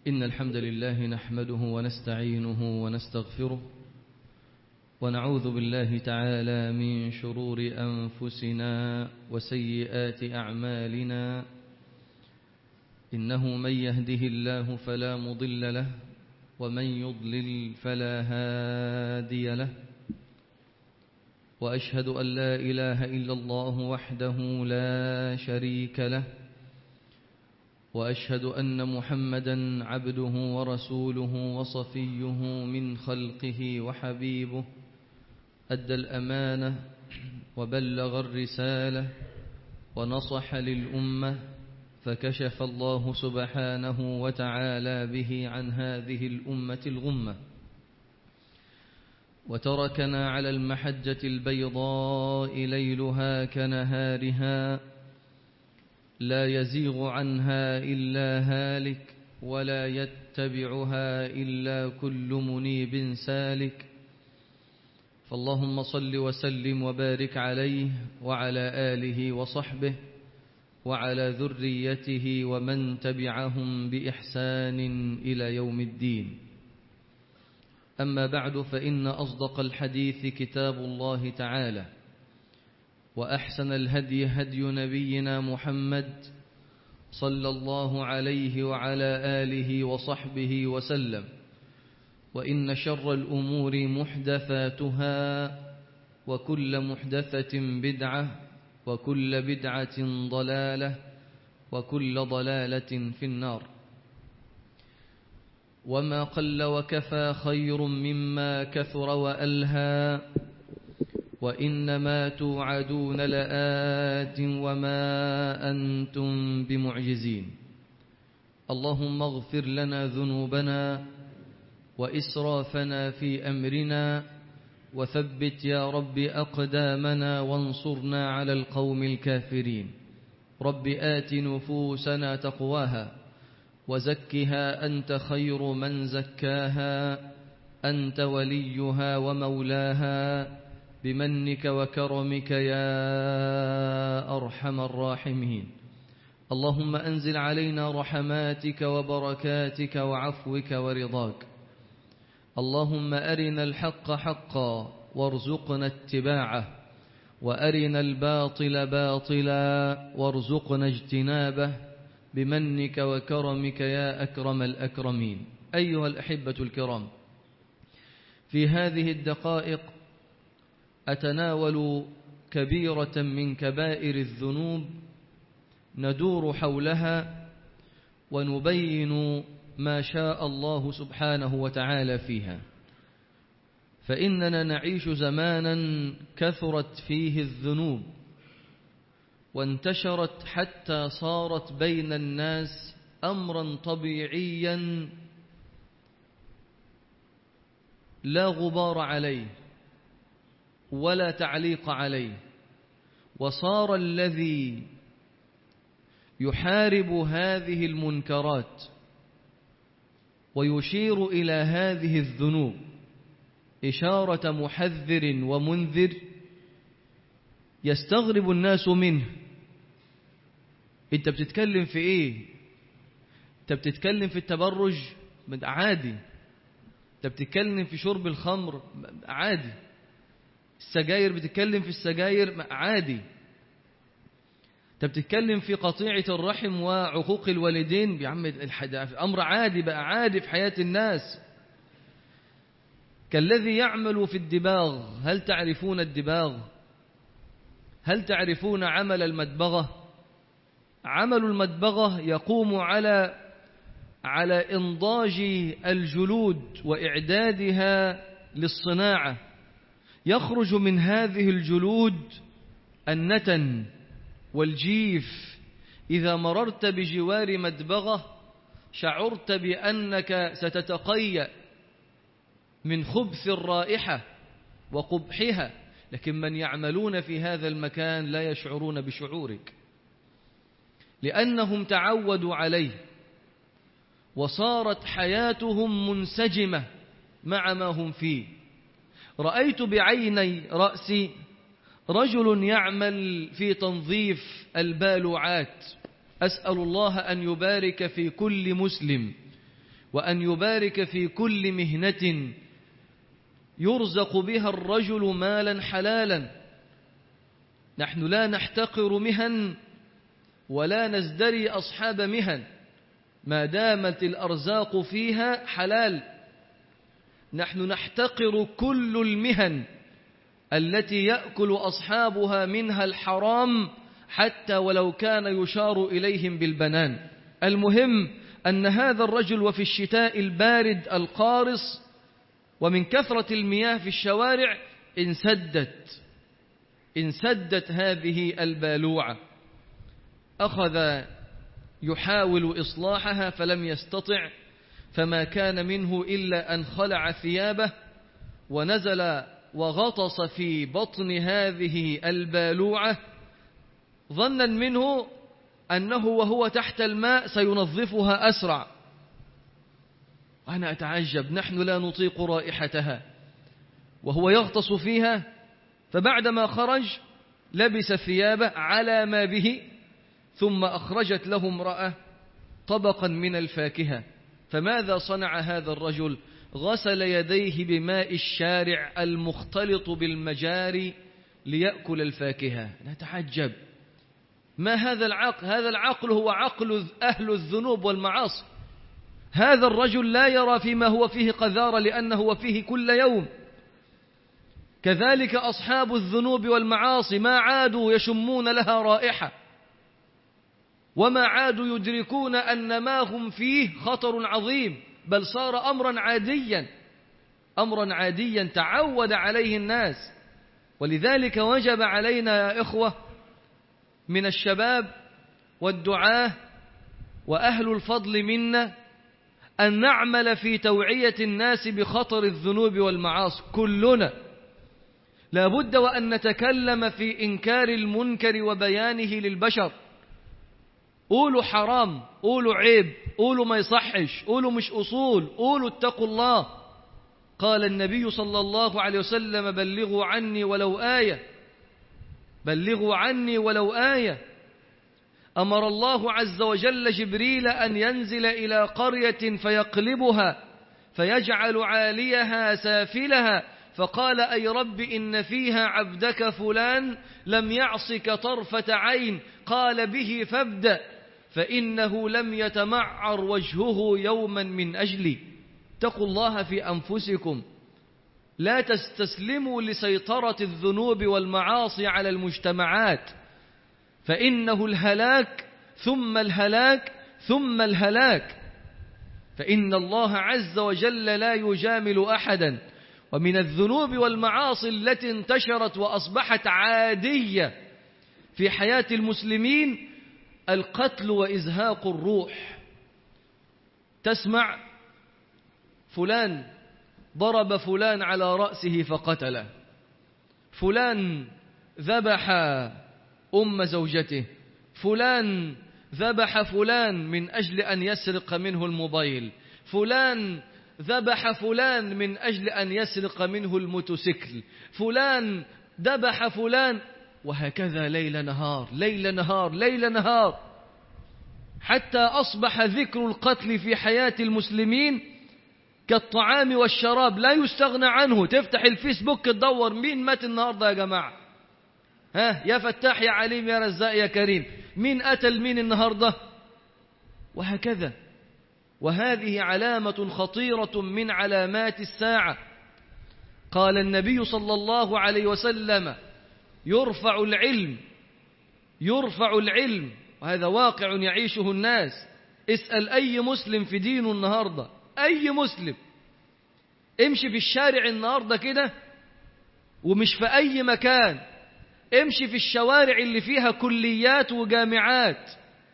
إن الحمد لله نحمده ونستعينه ونستغفره ونعوذ بالله تعالى من شرور أنفسنا وسيئات أعمالنا إنه من يهده الله فلا مضل له ومن يضلل فلا هادي له وأشهد أن لا إله إلا الله وحده لا شريك له وأشهد أن محمدا عبده ورسوله وصفيه من خلقه وحبيبه أدى الأمانة وبلغ الرسالة ونصح للأمة فكشف الله سبحانه وتعالى به عن هذه الأمة الغمة وتركنا على المحجة البيضاء ليلها كنهارها لا يزيغ عنها إلا هالك ولا يتبعها إلا كل منيب سالك فاللهم صل وسلم وبارك عليه وعلى آله وصحبه وعلى ذريته ومن تبعهم بإحسان إلى يوم الدين أما بعد فإن أصدق الحديث كتاب الله تعالى وأحسن الهدي هدي نبينا محمد صلى الله عليه وعلى آله وصحبه وسلم وإن شر الأمور محدثاتها وكل محدثة بدعة وكل بدعة ضلالة وكل ضلالة في النار وما قل وكفى خير مما كثر وألهى وإنما توعدون لآت وما أنتم بمعجزين اللهم اغفر لنا ذنوبنا وإسرافنا في أمرنا وثبت يا رب أقدامنا وانصرنا على القوم الكافرين رب آت نفوسنا تقواها وزكها أنت خير من زكاها أنت وليها ومولاها بمنك وكرمك يا أرحم الراحمين اللهم أنزل علينا رحماتك وبركاتك وعفوك ورضاك اللهم أرنا الحق حقا وارزقنا اتباعه وأرنا الباطل باطلا وارزقنا اجتنابه بمنك وكرمك يا أكرم الأكرمين أيها الأحبة الكرام في هذه الدقائق أتناول كبيرة من كبائر الذنوب ندور حولها ونبين ما شاء الله سبحانه وتعالى فيها فإننا نعيش زمانا كثرت فيه الذنوب وانتشرت حتى صارت بين الناس أمرا طبيعيا لا غبار عليه ولا تعليق عليه وصار الذي يحارب هذه المنكرات ويشير إلى هذه الذنوب إشارة محذر ومنذر يستغرب الناس منه انت بتتكلم في ايه انت بتتكلم في التبرج عادي انت بتتكلم في شرب الخمر عادي السجاير بتتكلم في السجاير عادي انت بتتكلم في قطيعة الرحم وعقوق الوالدين يا عم الأمر عادي بقى عادي في حياة الناس كالذي يعمل في الدباغ هل تعرفون الدباغ هل تعرفون عمل المدبغة عمل المدبغة يقوم على على إنضاج الجلود وإعدادها للصناعة يخرج من هذه الجلود النتن والجيف إذا مررت بجوار مدبغة شعرت بأنك ستتقيأ من خبث الرائحة وقبحها لكن من يعملون في هذا المكان لا يشعرون بشعورك لأنهم تعودوا عليه وصارت حياتهم منسجمة مع ما هم فيه رأيت بعيني رأسي رجل يعمل في تنظيف البالوعات أسأل الله أن يبارك في كل مسلم وأن يبارك في كل مهنة يرزق بها الرجل مالا حلالا نحن لا نحتقر مهن ولا نزدري أصحاب مهن ما دامت الأرزاق فيها حلال نحن نحتقر كل المهن التي يأكل أصحابها منها الحرام حتى ولو كان يشار إليهم بالبنان المهم أن هذا الرجل وفي الشتاء البارد القارص ومن كثرة المياه في الشوارع انسدت انسدت هذه البالوعة أخذ يحاول إصلاحها فلم يستطع فما كان منه إلا أن خلع ثيابه ونزل وغطس في بطن هذه البالوعة ظنا منه أنه وهو تحت الماء سينظفها أسرع وأنا أتعجب نحن لا نطيق رائحتها وهو يغطس فيها فبعدما خرج لبس ثيابه على ما به ثم أخرجت له امرأة طبقا من الفاكهة فماذا صنع هذا الرجل غسل يديه بماء الشارع المختلط بالمجاري ليأكل الفاكهة نتعجب ما هذا العقل هذا العقل هو عقل أهل الذنوب والمعاصي هذا الرجل لا يرى فيما هو فيه قذارة لأنه هو فيه كل يوم كذلك أصحاب الذنوب والمعاصي ما عادوا يشمون لها رائحة وما عادوا يدركون أن ما هم فيه خطر عظيم بل صار أمرا عاديا أمرا عاديا تعود عليه الناس ولذلك وجب علينا يا إخوة من الشباب والدعاة وأهل الفضل منا أن نعمل في توعية الناس بخطر الذنوب والمعاصي كلنا لا بد وأن نتكلم في إنكار المنكر وبيانه للبشر قولوا حرام قولوا عيب قولوا ما يصحش قولوا مش أصول قولوا اتقوا الله قال النبي صلى الله عليه وسلم بلغوا عني ولو آية بلغوا عني ولو آية أمر الله عز وجل جبريل أن ينزل إلى قرية فيقلبها فيجعل عاليها سافلها فقال أي رب إن فيها عبدك فلان لم يعصك طرفة عين قال به فابدأ فإنه لم يتمعر وجهه يوما من أجلي اتقوا الله في أنفسكم لا تستسلموا لسيطرة الذنوب والمعاصي على المجتمعات فإنه الهلاك ثم الهلاك ثم الهلاك فإن الله عز وجل لا يجامل أحدا ومن الذنوب والمعاصي التي انتشرت وأصبحت عادية في حياة المسلمين القتل وإزهاق الروح تسمع فلان ضرب فلان على رأسه فقتله فلان ذبح أم زوجته فلان ذبح فلان من أجل أن يسرق منه الموبايل فلان ذبح فلان من أجل أن يسرق منه الموتوسيكل فلان ذبح فلان وهكذا ليل نهار ليل نهار ليل نهار حتى أصبح ذكر القتل في حياة المسلمين كالطعام والشراب لا يستغنى عنه تفتح الفيسبوك تدور مين مات النهاردة يا جماعة ها يا فتاح يا عليم يا رزاق يا كريم مين قتل مين النهاردة وهكذا وهذه علامة خطيرة من علامات الساعة قال النبي صلى الله عليه وسلم يرفع العلم يرفع العلم وهذا واقع يعيشه الناس اسأل أي مسلم في دينه النهاردة أي مسلم امشي في الشارع النهاردة كده ومش في أي مكان امشي في الشوارع اللي فيها كليات وجامعات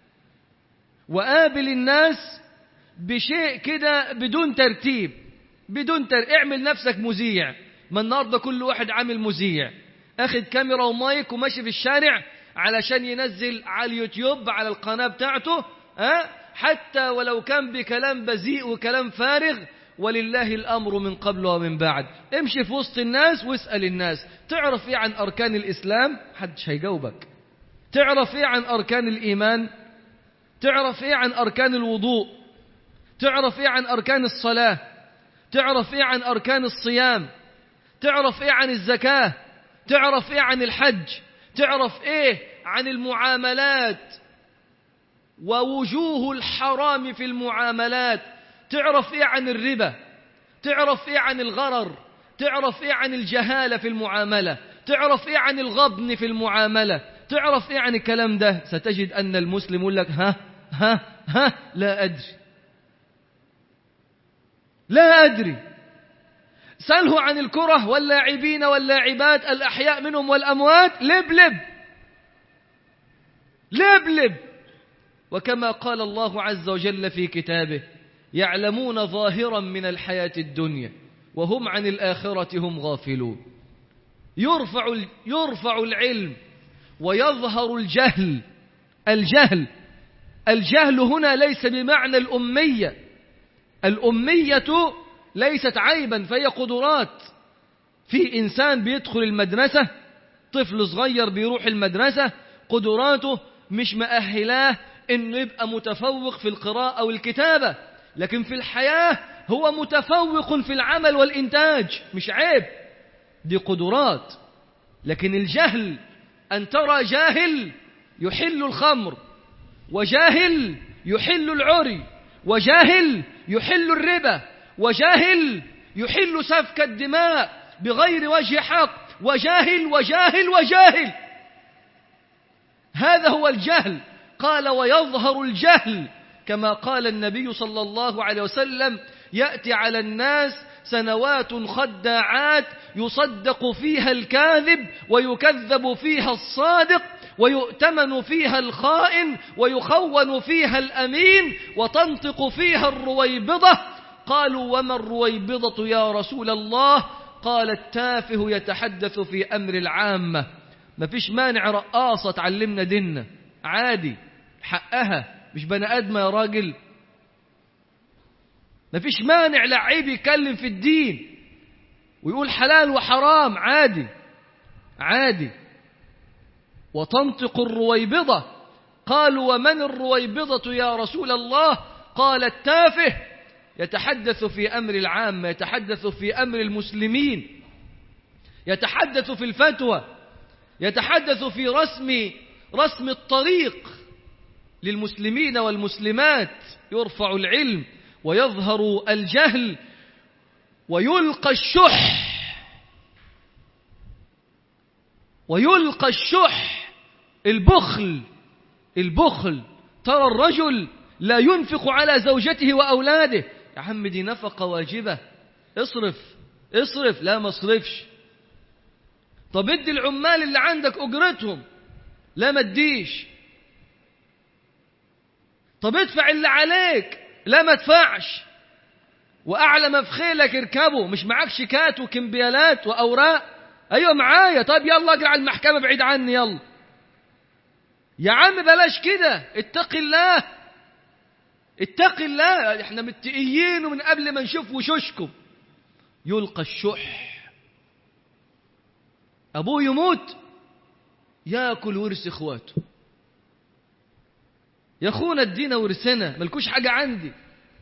وقابل الناس بشيء كده بدون ترتيب بدون تر... اعمل نفسك مذيع ما النهارده كل واحد عامل مذيع اخد كاميرا ومايك وماشي في الشارع علشان ينزل على اليوتيوب على القناة بتاعته ها حتى ولو كان بكلام بذيء وكلام فارغ ولله الأمر من قبل ومن بعد امشي في وسط الناس واسأل الناس تعرف ايه عن أركان الإسلام حدش هيجاوبك تعرف ايه عن أركان الإيمان تعرف ايه عن أركان الوضوء تعرف إيه عن أركان الصلاة تعرف إيه عن أركان الصيام تعرف إيه عن الزكاة تعرف إيه عن الحج تعرف إيه عن المعاملات ووجوه الحرام في المعاملات تعرف إيه عن الربا تعرف إيه عن الغرر تعرف إيه عن الجهالة في المعاملة تعرف إيه عن الغبن في المعاملة تعرف إيه عن الكلام ده ستجد أن المسلم يقول لك ها ها ها لا أدري لا أدري سأله عن الكرة واللاعبين واللاعبات الأحياء منهم والأموات لب لب لب لب وكما قال الله عز وجل في كتابه يعلمون ظاهرا من الحياة الدنيا وهم عن الآخرة هم غافلون يرفع, يرفع العلم ويظهر الجهل الجهل الجهل هنا ليس بمعنى الأمية الأمية ليست عيبا فهي قدرات في إنسان بيدخل المدرسة طفل صغير بيروح المدرسة قدراته مش مأهلاه انه يبقى متفوق في القراءة والكتابة لكن في الحياة هو متفوق في العمل والإنتاج مش عيب دي قدرات لكن الجهل أن ترى جاهل يحل الخمر وجاهل يحل العري وجاهل يحل الربا وجاهل يحل سفك الدماء بغير وجه حق وجاهل وجاهل وجاهل هذا هو الجهل قال ويظهر الجهل كما قال النبي صلى الله عليه وسلم يأتي على الناس سنوات خداعات يصدق فيها الكاذب ويكذب فيها الصادق ويؤتمن فيها الخائن ويخون فيها الأمين وتنطق فيها الرويبضة قالوا وما الرويبضة يا رسول الله قال التافه يتحدث في أمر العامة ما فيش مانع رقاصة تعلمنا ديننا عادي حقها مش بني آدم يا راجل ما فيش مانع لعيب يتكلم في الدين ويقول حلال وحرام عادي عادي وتنطق الرويبضة قالوا ومن الرويبضة يا رسول الله قال التافه يتحدث في أمر العامة يتحدث في أمر المسلمين يتحدث في الفتوى يتحدث في رسم رسم الطريق للمسلمين والمسلمات يرفع العلم ويظهر الجهل ويلقى الشح ويلقى الشح البخل البخل ترى الرجل لا ينفق على زوجته وأولاده يا عم دي نفقة واجبة اصرف اصرف لا ما اصرفش طب ادي العمال اللي عندك أجرتهم لا ما تديش طب ادفع اللي عليك لا ما تدفعش وأعلى ما في خيلك اركبه مش معاك شيكات وكمبيالات وأوراق أيوة معايا طيب يلا اجري على المحكمة بعيد عني يلا يا عم بلاش كده اتق الله اتق الله احنا متقيين ومن قبل ما نشوف وشوشكم يلقى الشح أبوه يموت ياكل ورث اخواته يا اخونا ادينا ورثنا ملكوش حاجة عندي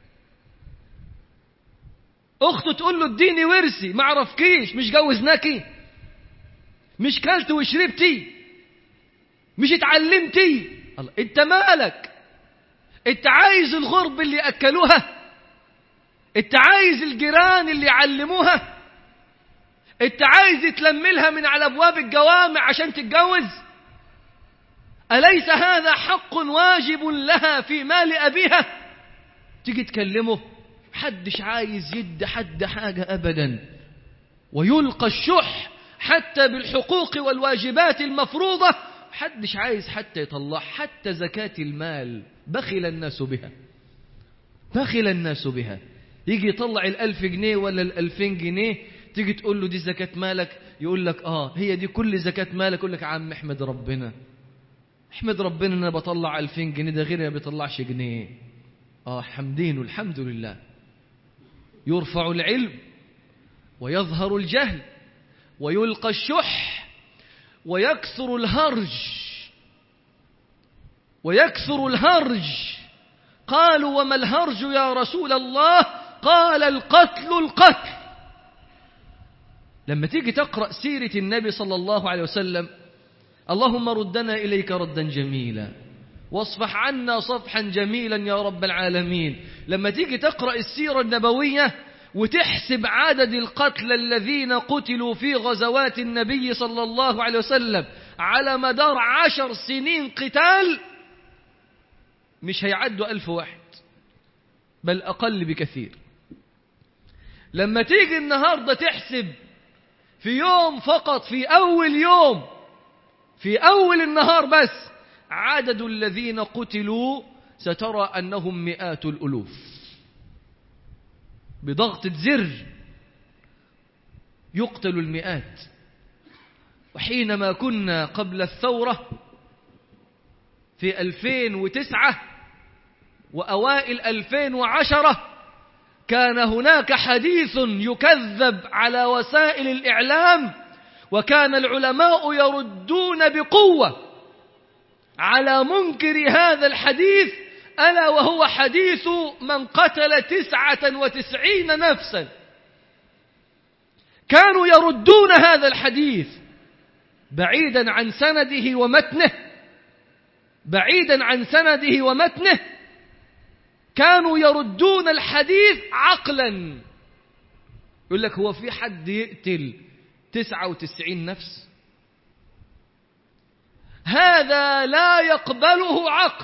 اخته تقول له اديني ورثي ما عرفكيش مش جوزناكي مش كلت وشربتي مش اتعلمتي الله انت مالك انت عايز الغرب اللي اكلوها انت عايز الجيران اللي علموها انت عايز تلملها من على ابواب الجوامع عشان تتجوز اليس هذا حق واجب لها في مال ابيها تيجي تكلمه حدش عايز يد حد حاجه ابدا ويلقى الشح حتى بالحقوق والواجبات المفروضه حدش عايز حتى يطلع حتى زكاه المال بخل الناس بها بخل الناس بها يجي يطلع الألف جنيه ولا الألفين جنيه تيجي تقول له دي زكاة مالك يقول لك آه هي دي كل زكاة مالك يقول لك عم احمد ربنا احمد ربنا ان انا بطلع ألفين جنيه ده غيري ما بيطلعش جنيه آه حمدين والحمد لله يرفع العلم ويظهر الجهل ويلقى الشح ويكثر الهرج ويكثر الهرج قالوا وما الهرج يا رسول الله قال القتل القتل لما تيجي تقرأ سيرة النبي صلى الله عليه وسلم اللهم ردنا إليك ردا جميلا واصفح عنا صفحا جميلا يا رب العالمين لما تيجي تقرأ السيرة النبوية وتحسب عدد القتلى الذين قتلوا في غزوات النبي صلى الله عليه وسلم على مدار عشر سنين قتال مش هيعدوا ألف واحد بل أقل بكثير لما تيجي النهاردة تحسب في يوم فقط في أول يوم في أول النهار بس عدد الذين قتلوا سترى أنهم مئات الألوف بضغطة زر يقتل المئات وحينما كنا قبل الثورة في 2009 وأوائل 2010 كان هناك حديث يكذب على وسائل الإعلام وكان العلماء يردون بقوة على منكر هذا الحديث ألا وهو حديث من قتل تسعة وتسعين نفسا كانوا يردون هذا الحديث بعيدا عن سنده ومتنه بعيدا عن سنده ومتنه كانوا يردون الحديث عقلا يقول لك هو في حد يقتل تسعة وتسعين نفس هذا لا يقبله عقل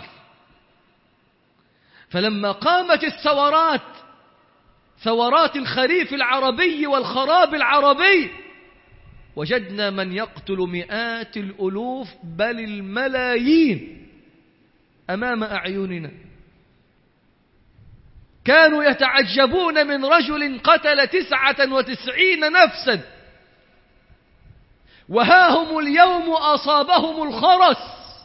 فلما قامت الثورات ثورات الخريف العربي والخراب العربي وجدنا من يقتل مئات الألوف بل الملايين أمام أعيننا كانوا يتعجبون من رجل قتل تسعة وتسعين نفسا وها هم اليوم أصابهم الخرس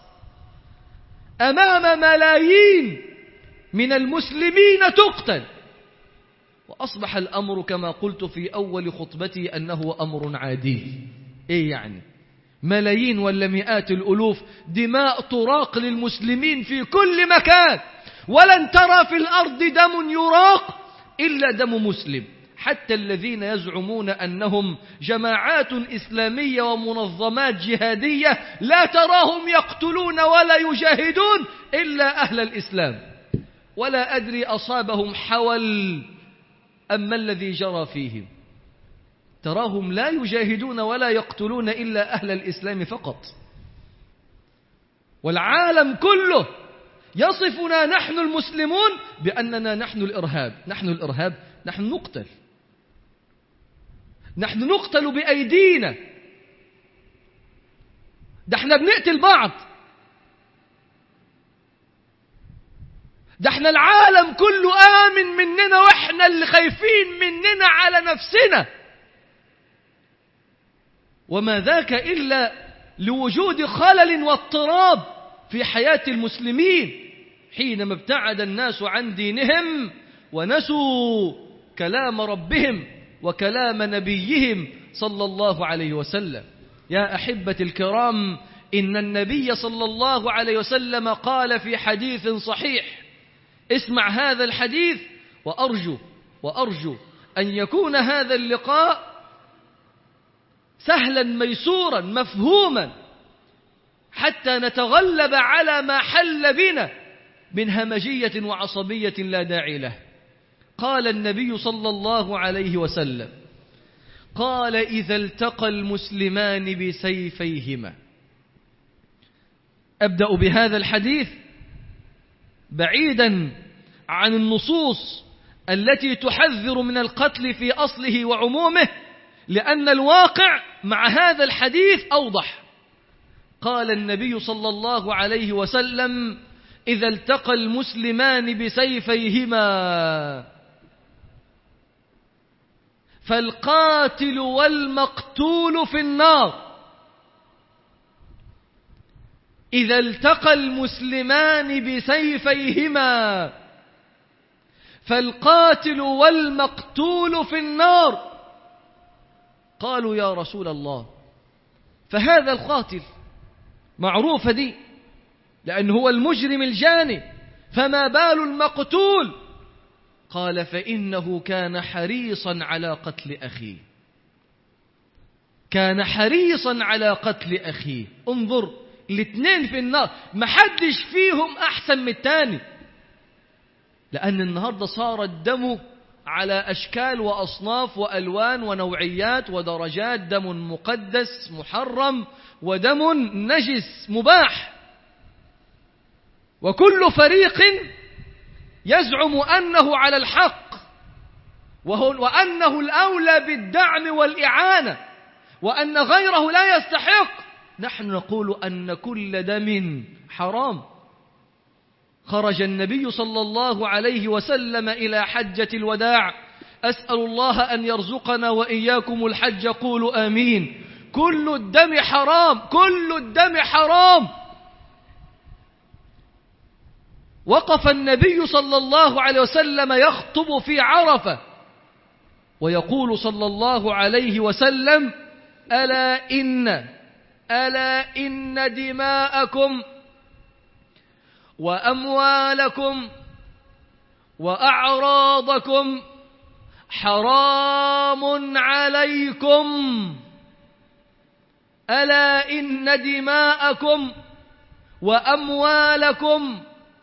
أمام ملايين من المسلمين تقتل وأصبح الأمر كما قلت في أول خطبتي أنه أمر عادي إيه يعني ملايين ولا مئات الألوف دماء تراق للمسلمين في كل مكان ولن ترى في الأرض دم يراق إلا دم مسلم حتى الذين يزعمون أنهم جماعات إسلامية ومنظمات جهادية لا تراهم يقتلون ولا يجاهدون إلا أهل الإسلام ولا أدري أصابهم حول أم ما الذي جرى فيهم تراهم لا يجاهدون ولا يقتلون إلا أهل الإسلام فقط والعالم كله يصفنا نحن المسلمون بأننا نحن الإرهاب نحن الإرهاب نحن نقتل نحن نقتل بأيدينا ده احنا بنقتل بعض ده احنا العالم كله آمن مننا واحنا اللي خايفين مننا على نفسنا وما ذاك إلا لوجود خلل واضطراب في حياة المسلمين حينما ابتعد الناس عن دينهم ونسوا كلام ربهم وكلام نبيهم صلى الله عليه وسلم يا أحبة الكرام إن النبي صلى الله عليه وسلم قال في حديث صحيح اسمع هذا الحديث وأرجو وأرجو أن يكون هذا اللقاء سهلا ميسورا مفهوما حتى نتغلب على ما حل بنا من همجية وعصبية لا داعي له قال النبي صلى الله عليه وسلم قال إذا التقى المسلمان بسيفيهما أبدأ بهذا الحديث بعيدا عن النصوص التي تحذر من القتل في أصله وعمومه لأن الواقع مع هذا الحديث أوضح قال النبي صلى الله عليه وسلم إذا التقى المسلمان بسيفيهما فالقاتل والمقتول في النار إذا التقى المسلمان بسيفيهما فالقاتل والمقتول في النار قالوا يا رسول الله فهذا القاتل معروفة دي لأن هو المجرم الجاني فما بال المقتول قال فإنه كان حريصا على قتل أخيه كان حريصا على قتل أخيه انظر الاثنين في النار محدش فيهم أحسن من الثاني لأن النهاردة صار الدم على أشكال وأصناف وألوان ونوعيات ودرجات دم مقدس محرم ودم نجس مباح وكل فريق يزعم أنه على الحق وهو وأنه الأولى بالدعم والإعانة وأن غيره لا يستحق نحن نقول أن كل دم حرام خرج النبي صلى الله عليه وسلم إلى حجة الوداع أسأل الله أن يرزقنا وإياكم الحج قولوا آمين كل الدم حرام كل الدم حرام وقف النبي صلى الله عليه وسلم يخطب في عرفة ويقول صلى الله عليه وسلم ألا إن ألا إن دماءكم وأموالكم وأعراضكم حرام عليكم ألا إن دماءكم وأموالكم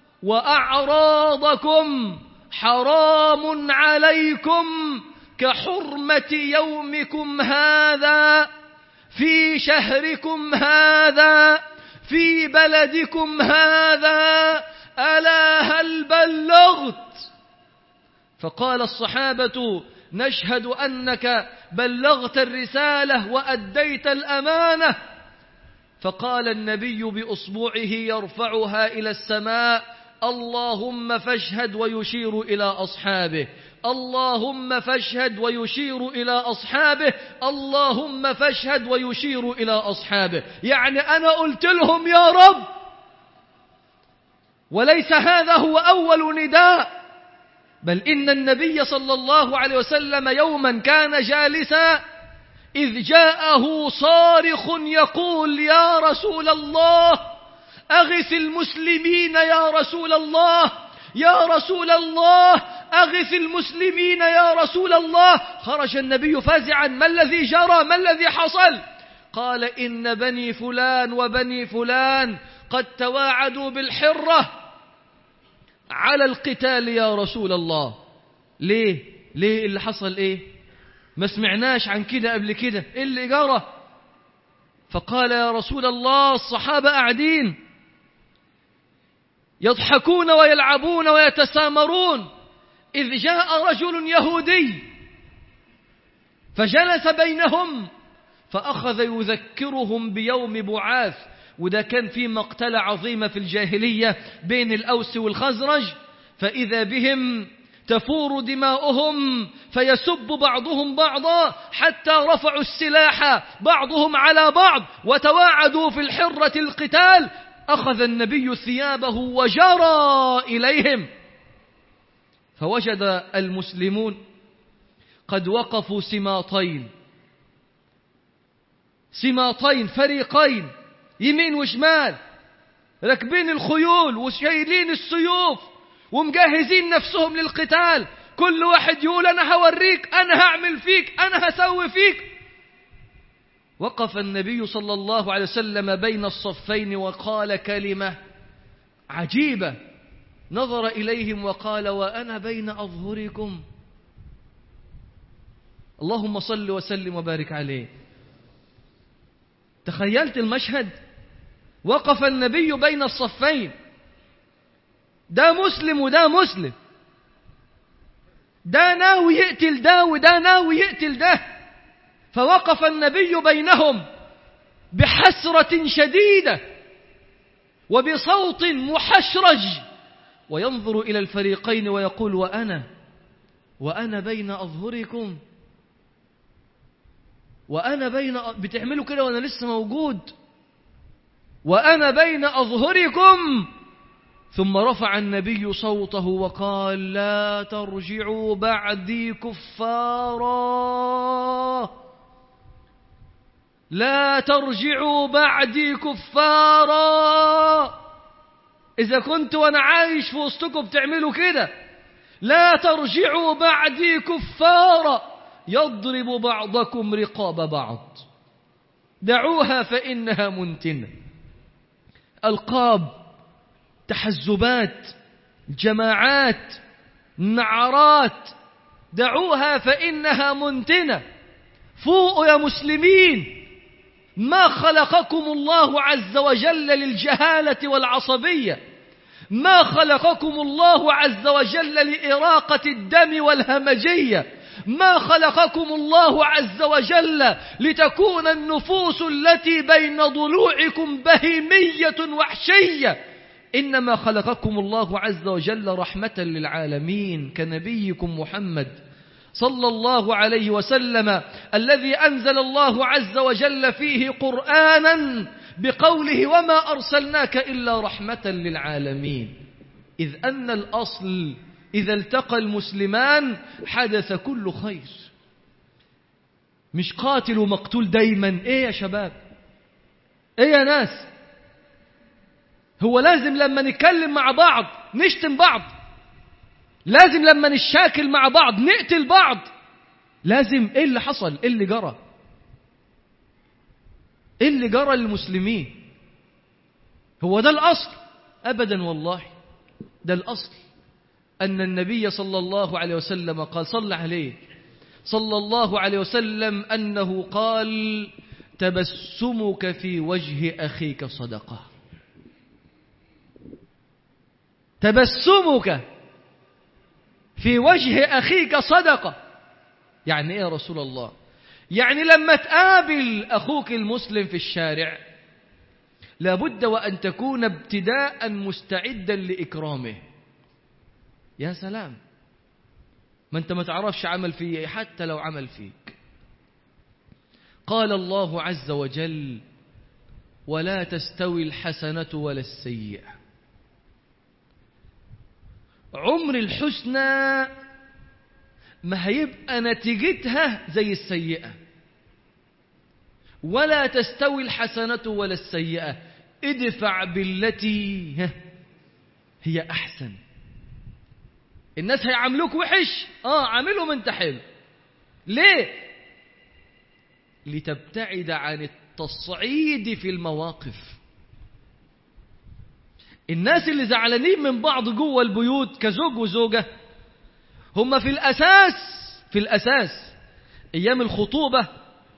وأعراضكم حرام عليكم كحرمة يومكم هذا في شهركم هذا في بلدكم هذا ألا هل بلغت فقال الصحابة نشهد أنك بلغت الرسالة وأديت الأمانة فقال النبي بأصبعه يرفعها إلى السماء اللهم فاشهد ويشير إلى أصحابه اللهم فاشهد ويشير إلى أصحابه اللهم فاشهد ويشير إلى أصحابه يعني أنا قلت لهم يا رب وليس هذا هو أول نداء بل إن النبي صلى الله عليه وسلم يوما كان جالسا إذ جاءه صارخ يقول يا رسول الله أغث المسلمين يا رسول الله يا رسول الله أغث المسلمين يا رسول الله خرج النبي فزعا ما الذي جرى ما الذي حصل قال إن بني فلان وبني فلان قد تواعدوا بالحرة على القتال يا رسول الله ليه ليه اللي حصل ايه ما سمعناش عن كده قبل كده ايه اللي جرى فقال يا رسول الله الصحابة قاعدين يضحكون ويلعبون ويتسامرون إذ جاء رجل يهودي فجلس بينهم فأخذ يذكرهم بيوم بعاث وده كان في مقتلة عظيمة في الجاهلية بين الأوس والخزرج فإذا بهم تفور دماؤهم فيسب بعضهم بعضا حتى رفعوا السلاح بعضهم على بعض وتواعدوا في الحرة القتال أخذ النبي ثيابه وجرى إليهم فوجد المسلمون قد وقفوا سماطين سماطين فريقين يمين وشمال راكبين الخيول وشايلين السيوف ومجهزين نفسهم للقتال كل واحد يقول أنا هوريك أنا هعمل فيك أنا هسوي فيك وقف النبي صلى الله عليه وسلم بين الصفين وقال كلمة عجيبة نظر إليهم وقال وأنا بين أظهركم اللهم صل وسلم وبارك عليه تخيلت المشهد وقف النبي بين الصفين ده مسلم وده مسلم ده ناوي يقتل ده وده ناوي يقتل ده فوقف النبي بينهم بحسرة شديدة وبصوت محشرج وينظر إلى الفريقين ويقول وأنا وأنا بين أظهركم وأنا بين بتعملوا كده وأنا لسه موجود وأنا بين أظهركم ثم رفع النبي صوته وقال لا ترجعوا بعدي كفارا لا ترجعوا بعدي كفارا إذا كنت وأنا عايش في وسطكم بتعملوا كده لا ترجعوا بعدي كفارا يضرب بعضكم رقاب بعض دعوها فإنها منتنة ألقاب تحزبات جماعات نعرات دعوها فإنها منتنة فوقوا يا مسلمين ما خلقكم الله عز وجل للجهالة والعصبية ما خلقكم الله عز وجل لإراقة الدم والهمجية ما خلقكم الله عز وجل لتكون النفوس التي بين ضلوعكم بهيمية وحشية إنما خلقكم الله عز وجل رحمة للعالمين كنبيكم محمد صلى الله عليه وسلم الذي أنزل الله عز وجل فيه قرآنا بقوله وما أرسلناك إلا رحمة للعالمين إذ أن الأصل إذا التقى المسلمان حدث كل خير مش قاتل ومقتول دايما إيه يا شباب إيه يا ناس هو لازم لما نتكلم مع بعض نشتم بعض لازم لما نشاكل مع بعض نقتل بعض لازم ايه اللي حصل ايه اللي جرى ايه اللي جرى للمسلمين هو ده الاصل ابدا والله ده الاصل ان النبي صلى الله عليه وسلم قال صلى عليه صلى الله عليه وسلم انه قال تبسمك في وجه اخيك صدقه تبسمك في وجه أخيك صدقة يعني إيه يا رسول الله يعني لما تقابل أخوك المسلم في الشارع لابد وأن تكون ابتداء مستعدا لإكرامه يا سلام ما أنت ما تعرفش عمل فيه حتى لو عمل فيك قال الله عز وجل ولا تستوي الحسنة ولا السيئة عمر الحسنى ما هيبقى نتيجتها زي السيئة ولا تستوي الحسنة ولا السيئة ادفع بالتي هي أحسن الناس هيعاملوك وحش اه عاملهم انت حلو ليه لتبتعد عن التصعيد في المواقف الناس اللي زعلانين من بعض جوه البيوت كزوج وزوجة هم في الأساس في الأساس أيام الخطوبة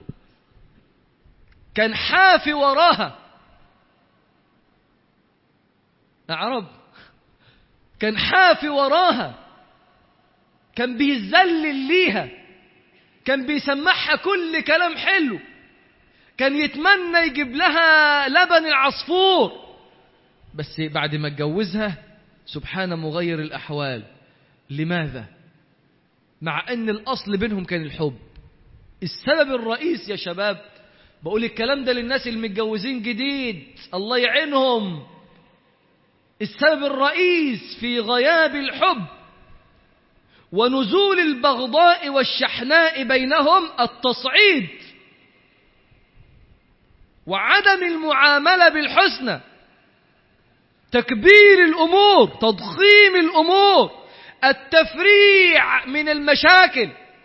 كان حافي وراها أعرب كان حافي وراها كان بيذلل ليها كان بيسمعها كل كلام حلو كان يتمنى يجيب لها لبن العصفور بس بعد ما اتجوزها سبحان مغير الأحوال لماذا مع أن الأصل بينهم كان الحب السبب الرئيس يا شباب بقول الكلام ده للناس المتجوزين جديد الله يعينهم السبب الرئيس في غياب الحب ونزول البغضاء والشحناء بينهم التصعيد وعدم المعاملة بالحسنى تكبير الأمور تضخيم الأمور التفريع من المشاكل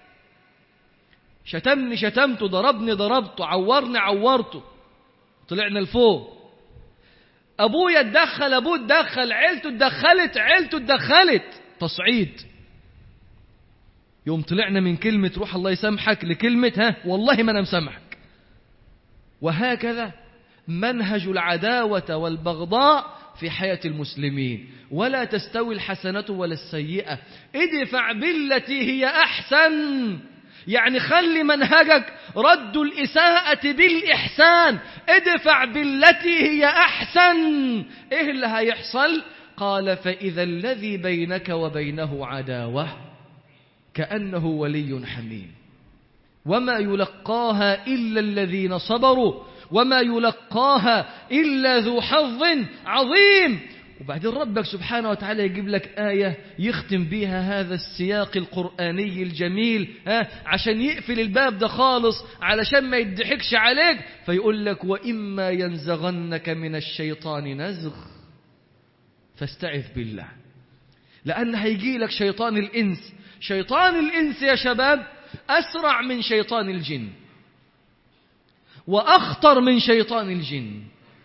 شتمني شتمته ضربني ضربته عورني عورته طلعنا لفوق أبويا اتدخل أبوه اتدخل عيلته اتدخلت عيلته اتدخلت تصعيد يوم طلعنا من كلمة روح الله يسامحك لكلمة ها والله ما أنا مسامحك وهكذا منهج العداوة والبغضاء في حياة المسلمين ولا تستوي الحسنة ولا السيئة ادفع بالتي هي أحسن يعني خلي منهجك رد الإساءة بالإحسان ادفع بالتي هي أحسن إيه اللي هيحصل قال فإذا الذي بينك وبينه عداوة كأنه ولي حميم وما يلقاها إلا الذين صبروا وما يلقاها إلا ذو حظ عظيم وبعدين ربك سبحانه وتعالى يجيب لك آية يختم بيها هذا السياق القرآني الجميل ها عشان يقفل الباب ده خالص علشان ما يضحكش عليك فيقول لك وإما ينزغنك من الشيطان نزغ فاستعذ بالله لأن هيجي لك شيطان الإنس شيطان الإنس يا شباب أسرع من شيطان الجن وأخطر من شيطان الجن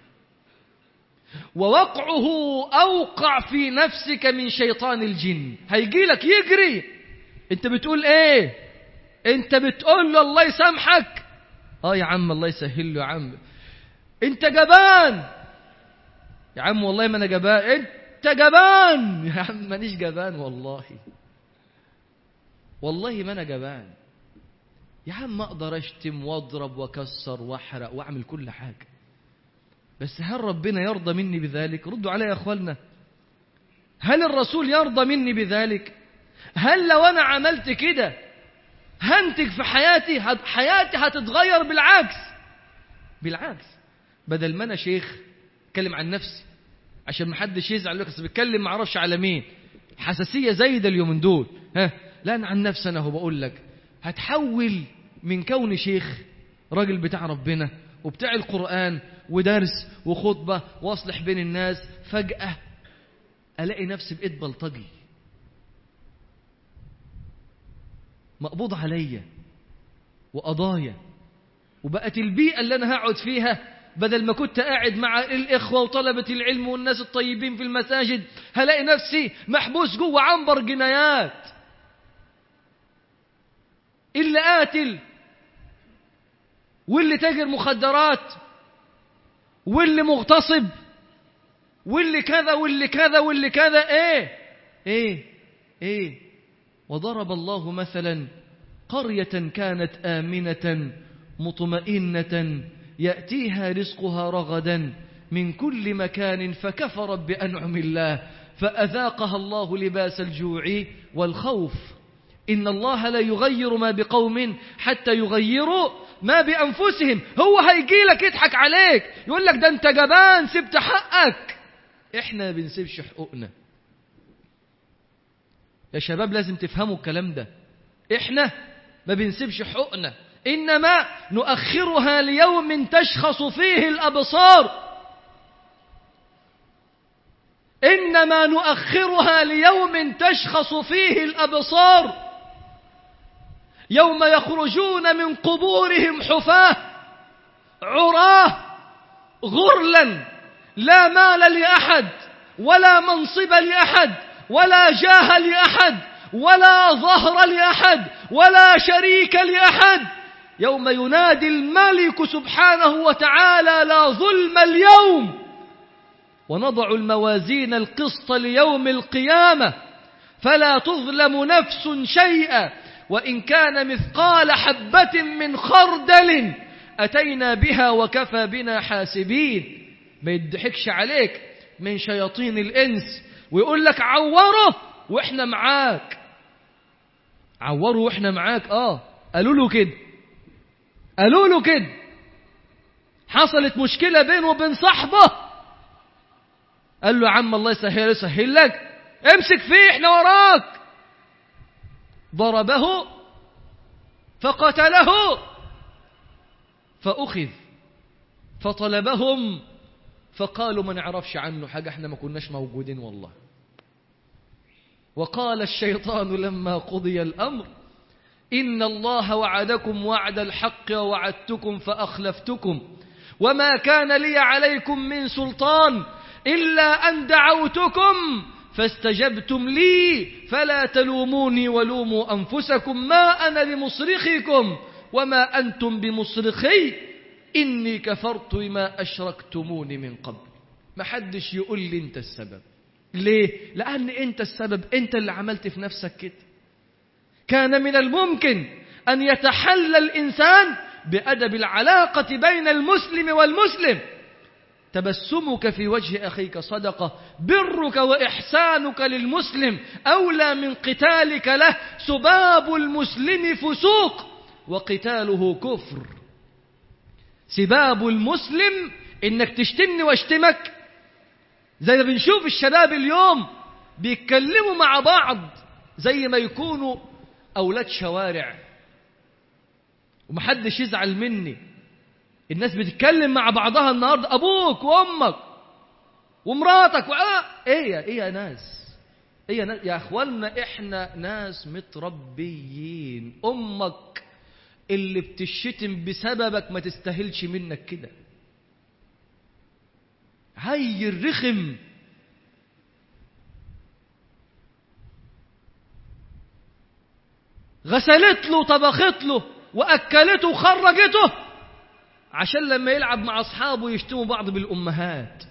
ووقعه أوقع في نفسك من شيطان الجن هيجي لك يجري انت بتقول ايه انت بتقول له الله يسامحك اه يا عم الله يسهل له يا عم انت جبان يا عم والله ما انا جبان انت جبان يا عم مانيش جبان والله والله ما انا جبان يا عم اقدر اشتم واضرب واكسر واحرق واعمل كل حاجه بس هل ربنا يرضى مني بذلك ردوا علي يا اخواننا هل الرسول يرضى مني بذلك هل لو انا عملت كده هنتج في حياتي حياتي هتتغير بالعكس بالعكس بدل ما انا شيخ اتكلم عن نفسي عشان ما حدش يزعل لك بس بتكلم ما اعرفش على مين حساسيه زايده اليومين دول ها لا انا عن نفسي انا هو بقول لك هتحول من كون شيخ راجل بتاع ربنا وبتاع القرآن ودرس وخطبة واصلح بين الناس فجأة ألاقي نفسي بإيد بلطجي مقبوض عليا وقضايا وبقت البيئة اللي أنا هقعد فيها بدل ما كنت قاعد مع الإخوة وطلبة العلم والناس الطيبين في المساجد هلاقي نفسي محبوس جوه عنبر جنايات اللي قاتل واللي تاجر مخدرات واللي مغتصب واللي كذا واللي كذا واللي كذا ايه ايه ايه وضرب الله مثلا قرية كانت آمنة مطمئنة يأتيها رزقها رغدا من كل مكان فكفرت بأنعم الله فأذاقها الله لباس الجوع والخوف إن الله لا يغير ما بقوم حتى يغيروا ما بأنفسهم هو هيجي لك يضحك عليك يقول لك ده أنت جبان سبت حقك إحنا ما بنسيبش حقوقنا يا شباب لازم تفهموا الكلام ده إحنا ما بنسيبش حقوقنا إنما نؤخرها ليوم تشخص فيه الأبصار إنما نؤخرها ليوم تشخص فيه الأبصار يوم يخرجون من قبورهم حفاة عراه غرلا لا مال لأحد ولا منصب لأحد ولا جاه لأحد ولا ظهر لأحد ولا شريك لأحد يوم ينادي الملك سبحانه وتعالى لا ظلم اليوم ونضع الموازين القسط ليوم القيامة فلا تظلم نفس شيئا وإن كان مثقال حبة من خردل أتينا بها وكفى بنا حاسبين ما يضحكش عليك من شياطين الإنس ويقول لك عوره وإحنا معاك عوره وإحنا معاك آه قالوا له كده قالوا له كده حصلت مشكلة بينه وبين صاحبه قال له يا عم الله يسهل يسهل لك امسك فيه احنا وراك ضربه فقتله فأخذ فطلبهم فقالوا ما نعرفش عنه حاجة احنا ما كناش موجودين والله وقال الشيطان لما قضي الأمر إن الله وعدكم وعد الحق ووعدتكم فأخلفتكم وما كان لي عليكم من سلطان إلا أن دعوتكم فاستجبتم لي فلا تلوموني ولوموا أنفسكم ما أنا بمصرخكم وما أنتم بمصرخي إني كفرت بما أشركتموني من قبل ما حدش يقول لي أنت السبب ليه؟ لأن أنت السبب أنت اللي عملت في نفسك كده كان من الممكن أن يتحلى الإنسان بأدب العلاقة بين المسلم والمسلم تبسمك في وجه أخيك صدقة برك وإحسانك للمسلم أولى من قتالك له سباب المسلم فسوق وقتاله كفر سباب المسلم إنك تشتمني واشتمك زي ما بنشوف الشباب اليوم بيتكلموا مع بعض زي ما يكونوا أولاد شوارع ومحدش يزعل مني الناس بتتكلم مع بعضها النهارده ابوك وامك ومراتك وآه ايه يا ايه يا ناس ايه يا ناس يا اخوانا احنا ناس متربيين امك اللي بتشتم بسببك ما تستاهلش منك كده هي الرخم غسلت له طبخت له واكلته وخرجته عشان لما يلعب مع اصحابه يشتموا بعض بالامهات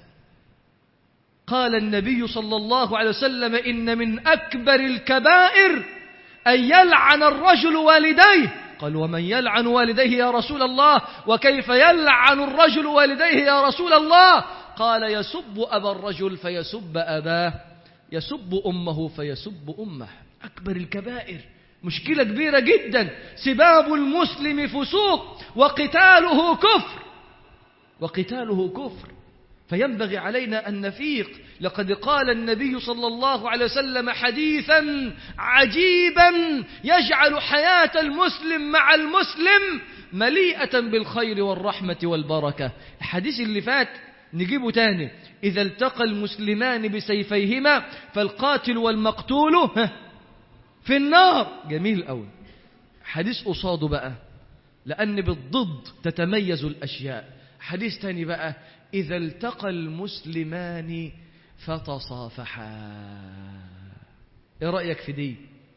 قال النبي صلى الله عليه وسلم ان من اكبر الكبائر ان يلعن الرجل والديه قال ومن يلعن والديه يا رسول الله وكيف يلعن الرجل والديه يا رسول الله قال يسب ابا الرجل فيسب اباه يسب امه فيسب امه اكبر الكبائر مشكلة كبيرة جدا سباب المسلم فسوق وقتاله كفر وقتاله كفر فينبغي علينا أن نفيق لقد قال النبي صلى الله عليه وسلم حديثا عجيبا يجعل حياة المسلم مع المسلم مليئة بالخير والرحمة والبركة الحديث اللي فات نجيبه تاني إذا التقى المسلمان بسيفيهما فالقاتل والمقتول في النار جميل قوي حديث قصاده بقى لأن بالضد تتميز الأشياء حديث تاني بقى إذا التقى المسلمان فتصافحا إيه رأيك في دي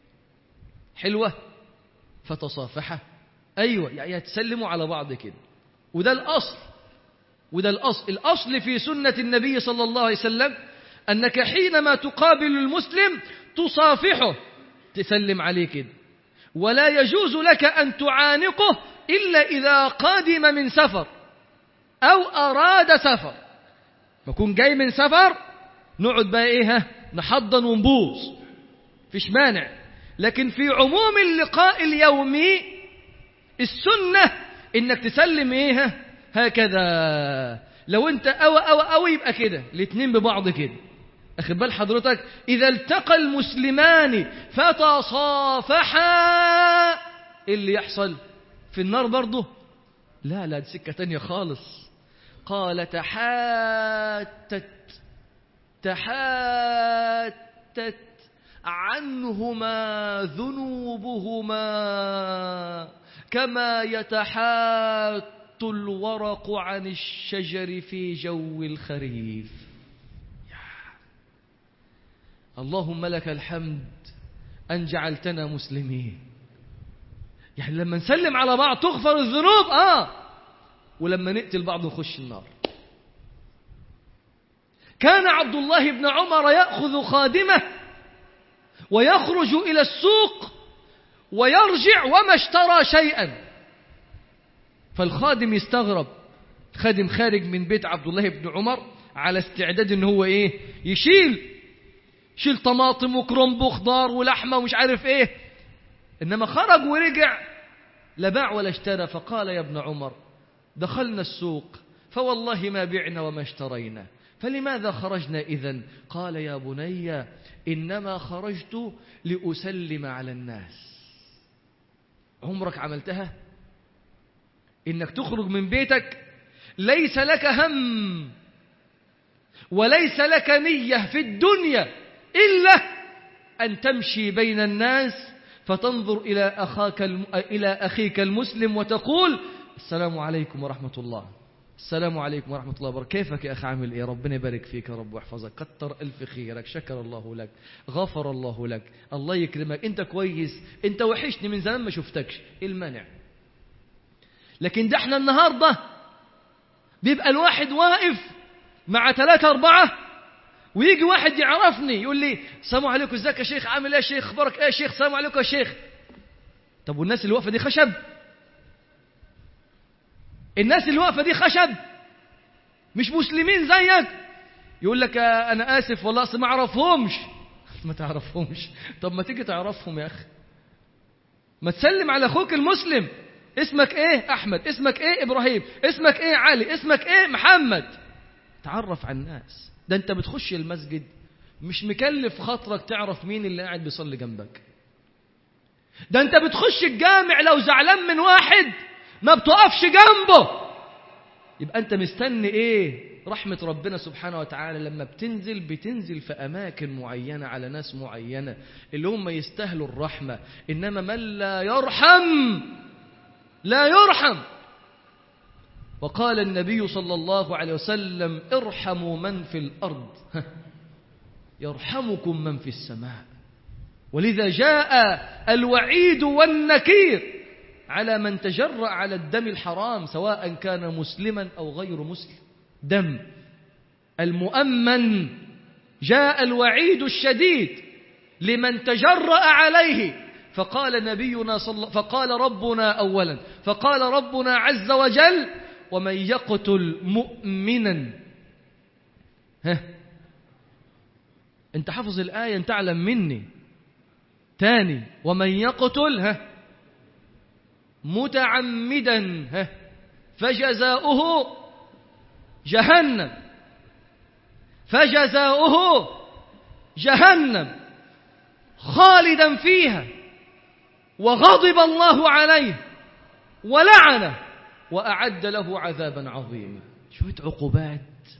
حلوة فتصافحا أيوة يعني تسلموا على بعض كده وده الأصل وده الأصل الأصل في سنة النبي صلى الله عليه وسلم أنك حينما تقابل المسلم تصافحه تسلم عليه كده ولا يجوز لك أن تعانقه إلا إذا قادم من سفر أو أراد سفر بكون جاي من سفر نقعد بقى إيه ها نحضن ونبوظ فيش مانع لكن في عموم اللقاء اليومي السنة إنك تسلم إيه ها هكذا لو أنت أو أو أو يبقى كده الاتنين ببعض كده أخد بال حضرتك إذا التقى المسلمان فتصافحا إيه اللي يحصل في النار برضه لا لا دي سكة تانية خالص قال تحاتت تحاتت عنهما ذنوبهما كما يتحات الورق عن الشجر في جو الخريف اللهم لك الحمد أن جعلتنا مسلمين يعني لما نسلم على بعض تغفر الذنوب آه ولما نقتل بعض نخش النار كان عبد الله بن عمر يأخذ خادمه ويخرج إلى السوق ويرجع وما اشترى شيئا فالخادم يستغرب خادم خارج من بيت عبد الله بن عمر على استعداد ان هو ايه يشيل شيل طماطم وكرنب وخضار ولحمه ومش عارف ايه انما خرج ورجع لا باع ولا اشترى فقال يا ابن عمر دخلنا السوق فوالله ما بعنا وما اشترينا فلماذا خرجنا إذا قال يا بني إنما خرجت لأسلم على الناس عمرك عملتها إنك تخرج من بيتك ليس لك هم وليس لك نية في الدنيا إلا أن تمشي بين الناس فتنظر إلى أخاك الم... إلى أخيك المسلم وتقول السلام عليكم ورحمة الله السلام عليكم ورحمة الله وبركاته كيفك يا أخي عامل إيه ربنا يبارك فيك يا رب ويحفظك كتر ألف خيرك شكر الله لك غفر الله لك الله يكرمك أنت كويس أنت وحشني من زمان ما شفتكش إيه المانع لكن ده احنا النهاردة بيبقى الواحد واقف مع ثلاثة أربعة ويجي واحد يعرفني يقول لي السلام عليكم ازيك يا شيخ عامل ايه يا شيخ اخبارك ايه يا شيخ السلام عليكم يا شيخ طب والناس اللي واقفه دي خشب الناس اللي واقفه دي خشب مش مسلمين زيك يقول لك انا اسف والله اصل ما اعرفهمش ما تعرفهمش طب ما تيجي تعرفهم يا اخي ما تسلم على اخوك المسلم اسمك ايه احمد اسمك ايه ابراهيم اسمك ايه علي اسمك ايه محمد تعرف على الناس ده انت بتخش المسجد مش مكلف خاطرك تعرف مين اللي قاعد بيصلي جنبك ده انت بتخش الجامع لو زعلان من واحد ما بتقفش جنبه يبقى انت مستني ايه رحمة ربنا سبحانه وتعالى لما بتنزل بتنزل في أماكن معينة على ناس معينة اللي هم يستاهلوا الرحمة إنما من لا يرحم لا يرحم وقال النبي صلى الله عليه وسلم ارحموا من في الأرض يرحمكم من في السماء ولذا جاء الوعيد والنكير على من تجرأ على الدم الحرام سواء كان مسلما أو غير مسلم دم المؤمن جاء الوعيد الشديد لمن تجرأ عليه فقال نبينا صلى فقال ربنا أولا فقال ربنا عز وجل ومن يقتل مؤمنا ها انت حافظ الآية انت تعلم مني تاني ومن يقتل ها متعمدا ها فجزاؤه جهنم فجزاؤه جهنم خالدا فيها وغضب الله عليه ولعنه وأعد له عذابا عظيما شوية عقوبات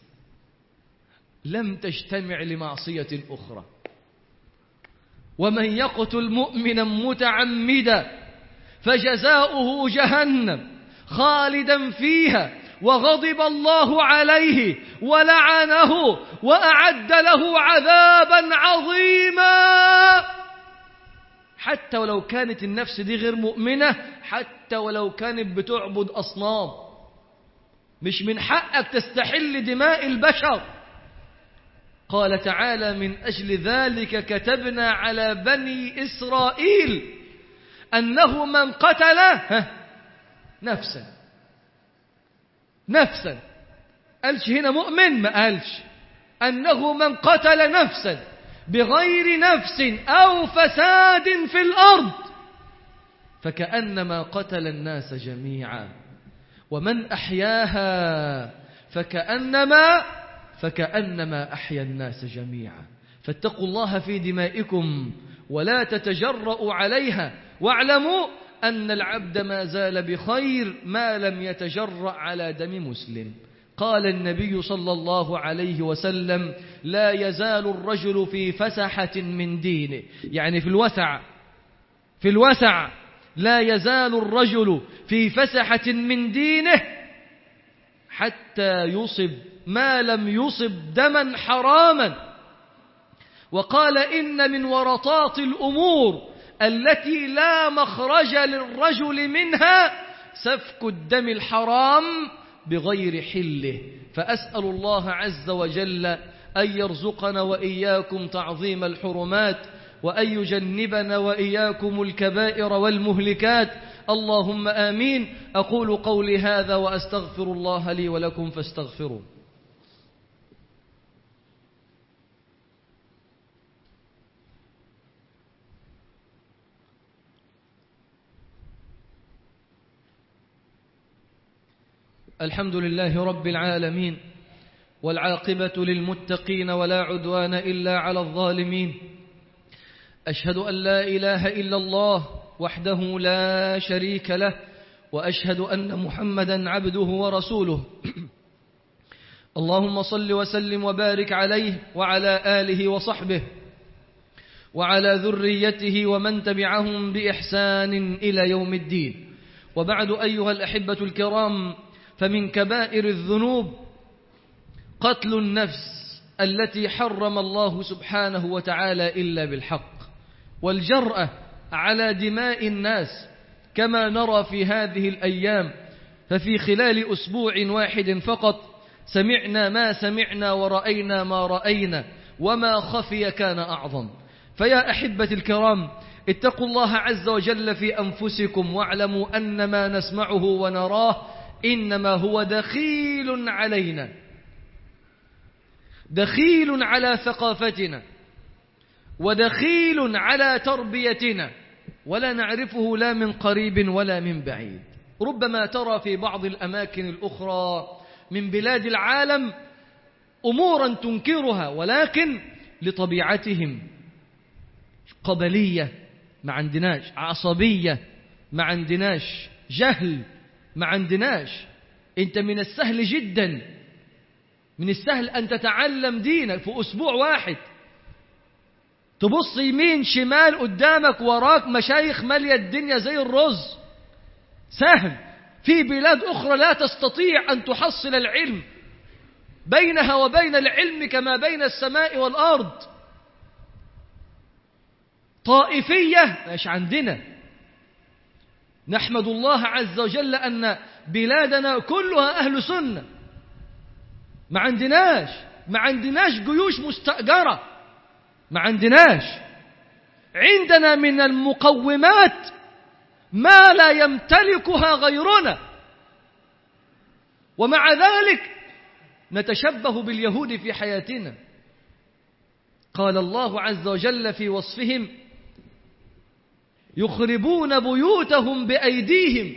لم تجتمع لمعصية أخرى ومن يقتل مؤمنا متعمدا فجزاؤه جهنم خالدا فيها وغضب الله عليه ولعنه وأعد له عذابا عظيما حتى ولو كانت النفس دي غير مؤمنة حتى ولو كانت بتعبد أصنام مش من حقك تستحل دماء البشر قال تعالى من أجل ذلك كتبنا على بني إسرائيل أنه من قتل نفسا نفسا قالش هنا مؤمن ما قالش أنه من قتل نفسا بغير نفس أو فساد في الأرض فكأنما قتل الناس جميعا ومن أحياها فكأنما فكأنما أحيا الناس جميعا فاتقوا الله في دمائكم ولا تتجرؤوا عليها واعلموا أن العبد ما زال بخير ما لم يتجرأ على دم مسلم قال النبي صلى الله عليه وسلم لا يزال الرجل في فسحة من دينه يعني في الوسع في الوسع لا يزال الرجل في فسحة من دينه حتى يصب ما لم يصب دما حراما وقال إن من ورطات الأمور التي لا مخرج للرجل منها سفك الدم الحرام بغير حله فأسأل الله عز وجل أن يرزقنا وإياكم تعظيم الحرمات وأن يجنبنا وإياكم الكبائر والمهلكات اللهم آمين أقول قولي هذا وأستغفر الله لي ولكم فاستغفروا الحمد لله رب العالمين والعاقبة للمتقين ولا عدوان إلا على الظالمين أشهد أن لا إله إلا الله وحده لا شريك له وأشهد أن محمدا عبده ورسوله اللهم صل وسلم وبارك عليه وعلى آله وصحبه وعلى ذريته ومن تبعهم بإحسان إلى يوم الدين وبعد أيها الأحبة الكرام فمن كبائر الذنوب قتل النفس التي حرم الله سبحانه وتعالى إلا بالحق والجرأة على دماء الناس كما نرى في هذه الأيام ففي خلال أسبوع واحد فقط سمعنا ما سمعنا ورأينا ما رأينا وما خفي كان أعظم فيا أحبة الكرام اتقوا الله عز وجل في أنفسكم واعلموا أن ما نسمعه ونراه إنما هو دخيل علينا دخيل على ثقافتنا ودخيل على تربيتنا ولا نعرفه لا من قريب ولا من بعيد ربما ترى في بعض الأماكن الأخرى من بلاد العالم أمورا تنكرها ولكن لطبيعتهم قبلية ما عندناش عصبية ما عندناش جهل ما عندناش انت من السهل جدا من السهل أن تتعلم دينك في أسبوع واحد تبص يمين شمال قدامك وراك مشايخ مالية الدنيا زي الرز سهل في بلاد أخرى لا تستطيع أن تحصل العلم بينها وبين العلم كما بين السماء والأرض طائفية مش عندنا نحمد الله عز وجل أن بلادنا كلها أهل سنة ما عندناش ما عندناش جيوش مستأجرة ما عندناش عندنا من المقومات ما لا يمتلكها غيرنا ومع ذلك نتشبه باليهود في حياتنا قال الله عز وجل في وصفهم يخربون بيوتهم بأيديهم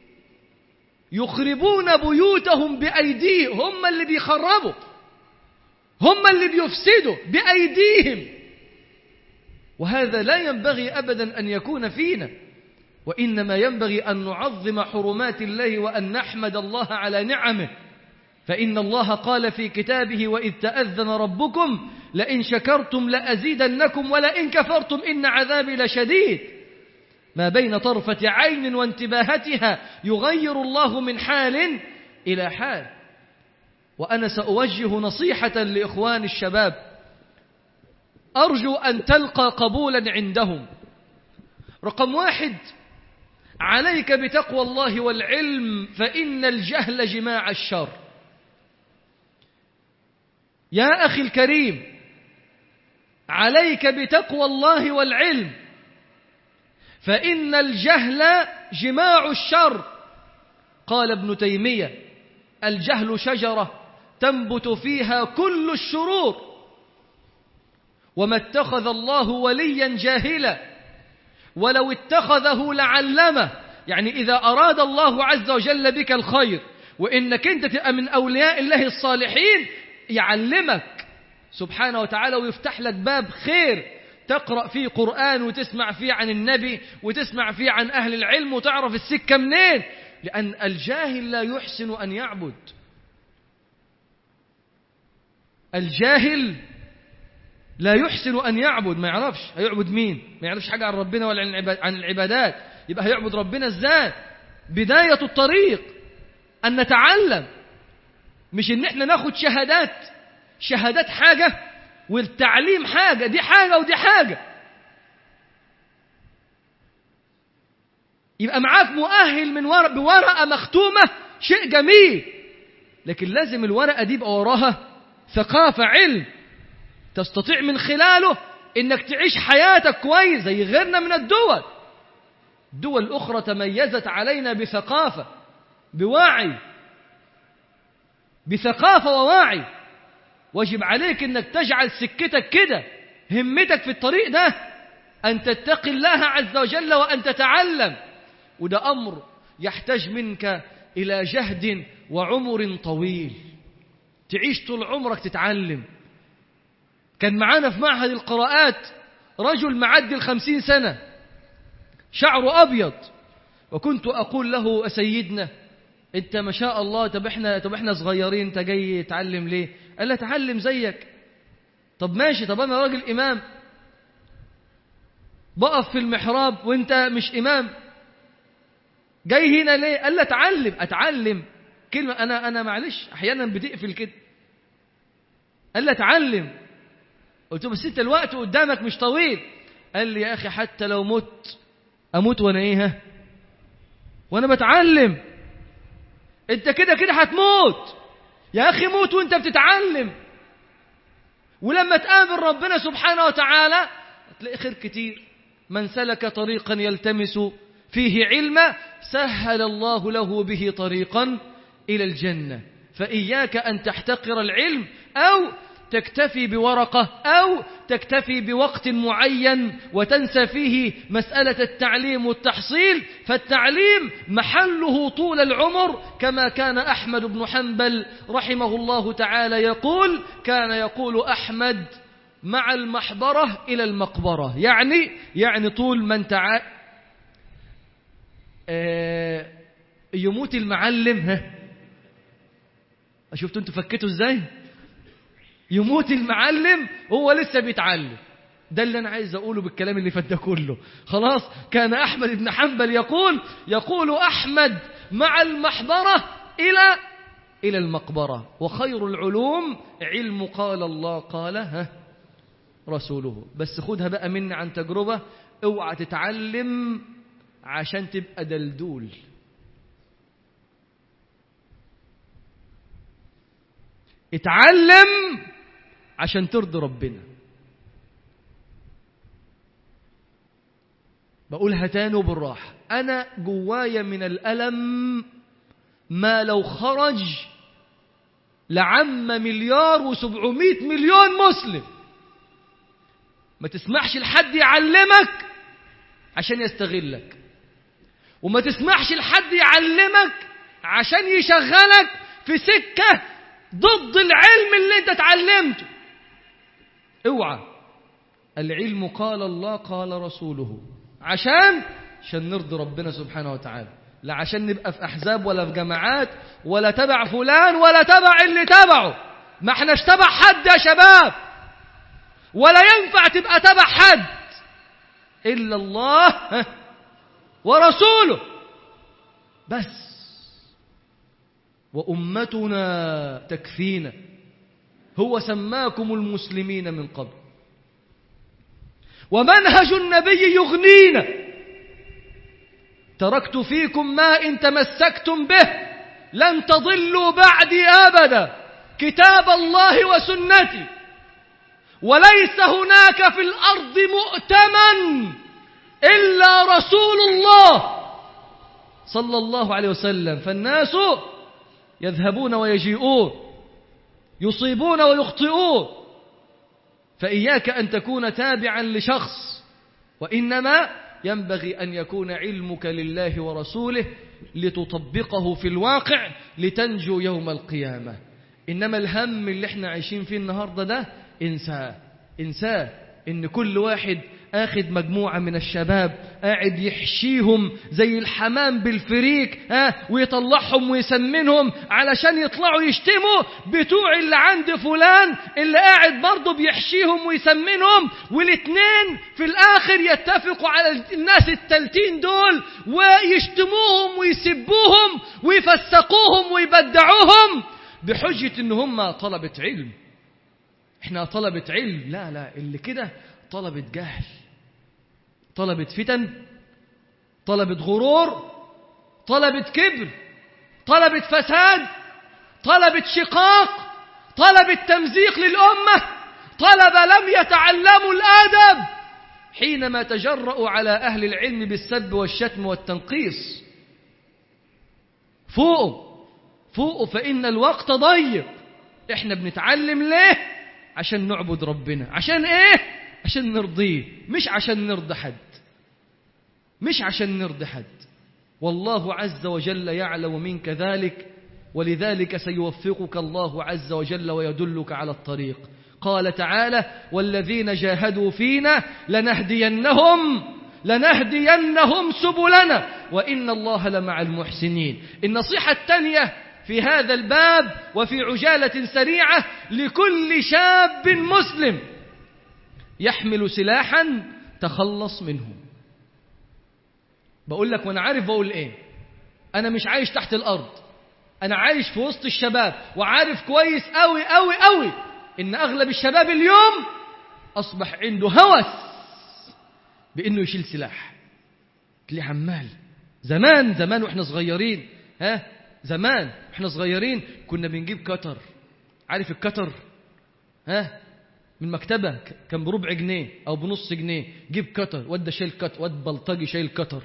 يخربون بيوتهم بأيديهم هم اللي بيخربوا هم اللي بيفسدوا بأيديهم وهذا لا ينبغي أبدا أن يكون فينا وإنما ينبغي أن نعظم حرمات الله وأن نحمد الله على نعمه فإن الله قال في كتابه وإذ تأذن ربكم لئن شكرتم لأزيدنكم ولئن كفرتم إن عذابي لشديد ما بين طرفة عين وانتباهتها يغير الله من حال إلى حال وأنا سأوجه نصيحة لإخوان الشباب أرجو أن تلقى قبولا عندهم رقم واحد عليك بتقوى الله والعلم فإن الجهل جماع الشر يا أخي الكريم عليك بتقوى الله والعلم فإن الجهل جماع الشر قال ابن تيمية الجهل شجرة تنبت فيها كل الشرور وما اتخذ الله وليا جاهلا ولو اتخذه لعلمه يعني إذا أراد الله عز وجل بك الخير وإنك أنت تبقى من أولياء الله الصالحين يعلمك سبحانه وتعالى ويفتح لك باب خير تقرأ فيه قرآن وتسمع فيه عن النبي وتسمع فيه عن أهل العلم وتعرف السكة منين لأن الجاهل لا يحسن أن يعبد الجاهل لا يحسن أن يعبد ما يعرفش هيعبد مين ما يعرفش حاجة عن ربنا ولا عن العبادات يبقى هيعبد ربنا ازاي بداية الطريق أن نتعلم مش ان احنا ناخد شهادات شهادات حاجة والتعليم حاجة دي حاجة ودي حاجة يبقى معاك مؤهل من ورق بورقة مختومة شيء جميل لكن لازم الورقة دي يبقى وراها ثقافة علم تستطيع من خلاله انك تعيش حياتك كويس زي غيرنا من الدول دول اخرى تميزت علينا بثقافة بوعي بثقافة ووعي واجب عليك انك تجعل سكتك كده همتك في الطريق ده ان تتقي الله عز وجل وان تتعلم وده امر يحتاج منك الى جهد وعمر طويل تعيش طول عمرك تتعلم كان معانا في معهد القراءات رجل معدي الخمسين سنة شعره أبيض وكنت أقول له سيدنا انت ما شاء الله طب احنا طب احنا صغيرين انت جاي تعلم ليه قال لي اتعلم زيك طب ماشي طب انا راجل امام بقف في المحراب وانت مش امام جاي هنا ليه قال لي اتعلم اتعلم كلمه انا انا معلش احيانا بتقفل كده قال لي اتعلم قلت له بس انت الوقت قدامك مش طويل قال لي يا اخي حتى لو مت اموت وانا ايه ها وانا بتعلم انت كده كده هتموت يا اخي موت وانت بتتعلم ولما تقابل ربنا سبحانه وتعالى هتلاقي خير كتير من سلك طريقا يلتمس فيه علما سهل الله له به طريقا إلى الجنة فإياك أن تحتقر العلم أو تكتفي بورقة أو تكتفي بوقت معين وتنسى فيه مسألة التعليم والتحصيل فالتعليم محله طول العمر كما كان أحمد بن حنبل رحمه الله تعالى يقول كان يقول أحمد مع المحبرة إلى المقبرة يعني يعني طول من تع... آه يموت المعلم ها شفتوا انتوا فكتوا ازاي يموت المعلم هو لسه بيتعلم ده اللي أنا عايز أقوله بالكلام اللي فات ده كله خلاص كان أحمد بن حنبل يقول يقول أحمد مع المحبرة إلى إلى المقبرة وخير العلوم علم قال الله قال ها رسوله بس خدها بقى مني عن تجربة اوعى تتعلم عشان تبقى دلدول اتعلم عشان ترضي ربنا بقولها تاني وبالراحة أنا جوايا من الألم ما لو خرج لعم مليار وسبعمائة مليون مسلم ما تسمحش لحد يعلمك عشان يستغلك وما تسمحش لحد يعلمك عشان يشغلك في سكة ضد العلم اللي انت اتعلمته اوعى العلم قال الله قال رسوله عشان عشان نرضي ربنا سبحانه وتعالى لا عشان نبقى في أحزاب ولا في جماعات ولا تبع فلان ولا تبع اللي تبعه ما احناش تبع حد يا شباب ولا ينفع تبقى تبع حد إلا الله ورسوله بس وأمتنا تكفينا هو سماكم المسلمين من قبل ومنهج النبي يغنينا تركت فيكم ما إن تمسكتم به لن تضلوا بعدي أبدا كتاب الله وسنتي وليس هناك في الأرض مؤتمن إلا رسول الله صلى الله عليه وسلم فالناس يذهبون ويجيئون يصيبون ويخطئون فإياك أن تكون تابعا لشخص وإنما ينبغي أن يكون علمك لله ورسوله لتطبقه في الواقع لتنجو يوم القيامة إنما الهم اللي احنا عايشين فيه النهاردة ده انساه انساه إن كل واحد اخد مجموعة من الشباب قاعد يحشيهم زي الحمام بالفريك ها ويطلعهم ويسمنهم علشان يطلعوا يشتموا بتوع اللي عند فلان اللي قاعد برضه بيحشيهم ويسمنهم والاتنين في الاخر يتفقوا على الناس التالتين دول ويشتموهم ويسبوهم ويفسقوهم ويبدعوهم بحجة ان هم طلبة علم احنا طلبة علم لا لا اللي كده طلبة جهل طلبة فتن طلبة غرور طلبة كبر طلبة فساد طلبة شقاق طلبة تمزيق للأمة طلبة لم يتعلموا الآدب حينما تجرؤوا على أهل العلم بالسب والشتم والتنقيص فوقوا فوقوا فإن الوقت ضيق احنا بنتعلم ليه عشان نعبد ربنا عشان ايه عشان نرضيه مش عشان نرضي حد مش عشان نرضي حد والله عز وجل يعلم منك ذلك ولذلك سيوفقك الله عز وجل ويدلك على الطريق قال تعالى والذين جاهدوا فينا لنهدينهم لنهدينهم سبلنا وإن الله لمع المحسنين النصيحة الثانية في هذا الباب وفي عجالة سريعة لكل شاب مسلم يحمل سلاحا تخلص منه بقول لك وانا عارف بقول ايه انا مش عايش تحت الارض انا عايش في وسط الشباب وعارف كويس قوي قوي قوي ان اغلب الشباب اليوم اصبح عنده هوس بانه يشيل سلاح تلاقيه عمال زمان زمان واحنا صغيرين ها زمان واحنا صغيرين كنا بنجيب كتر عارف الكتر ها من مكتبة كان بربع جنيه أو بنص جنيه جيب كتر واد شايل كتر واد بلطجي شايل كتر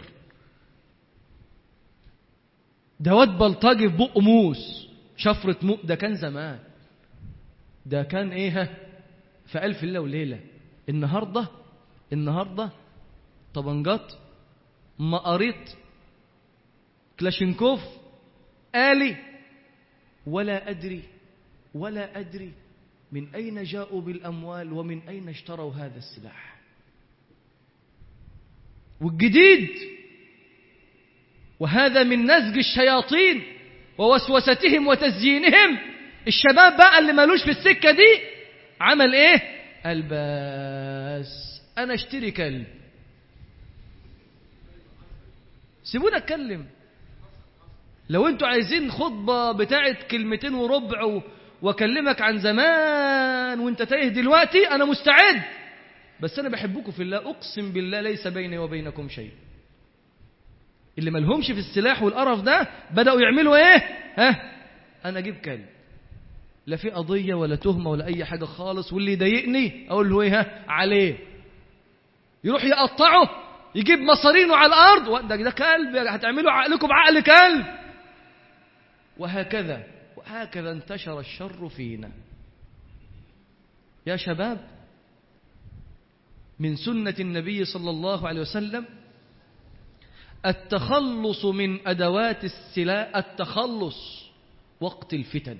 ده واد بلطجي في بق موس شفرة مو ده كان زمان ده كان ايه في ألف ليلة وليلة النهاردة النهاردة طبنجات مقاريط كلاشينكوف آلي ولا أدري ولا أدري من أين جاءوا بالأموال ومن أين اشتروا هذا السلاح والجديد وهذا من نزج الشياطين ووسوستهم وتزيينهم الشباب بقى اللي مالوش في السكة دي عمل ايه قال بس انا اشتري كلب سيبونا اتكلم لو انتوا عايزين خطبة بتاعت كلمتين وربع و... واكلمك عن زمان وانت تايه دلوقتي انا مستعد بس انا بحبكم في الله اقسم بالله ليس بيني وبينكم شيء اللي ملهمش في السلاح والقرف ده بدأوا يعملوا ايه ها انا اجيب كلب لا في قضية ولا تهمة ولا اي حاجة خالص واللي يضايقني اقول له ايه ها عليه يروح يقطعه يجيب مصارينه على الارض ده ده كلب هتعملوا عقلكم بعقل كلب وهكذا وهكذا انتشر الشر فينا يا شباب من سنة النبي صلى الله عليه وسلم التخلص من أدوات السلاح التخلص وقت الفتن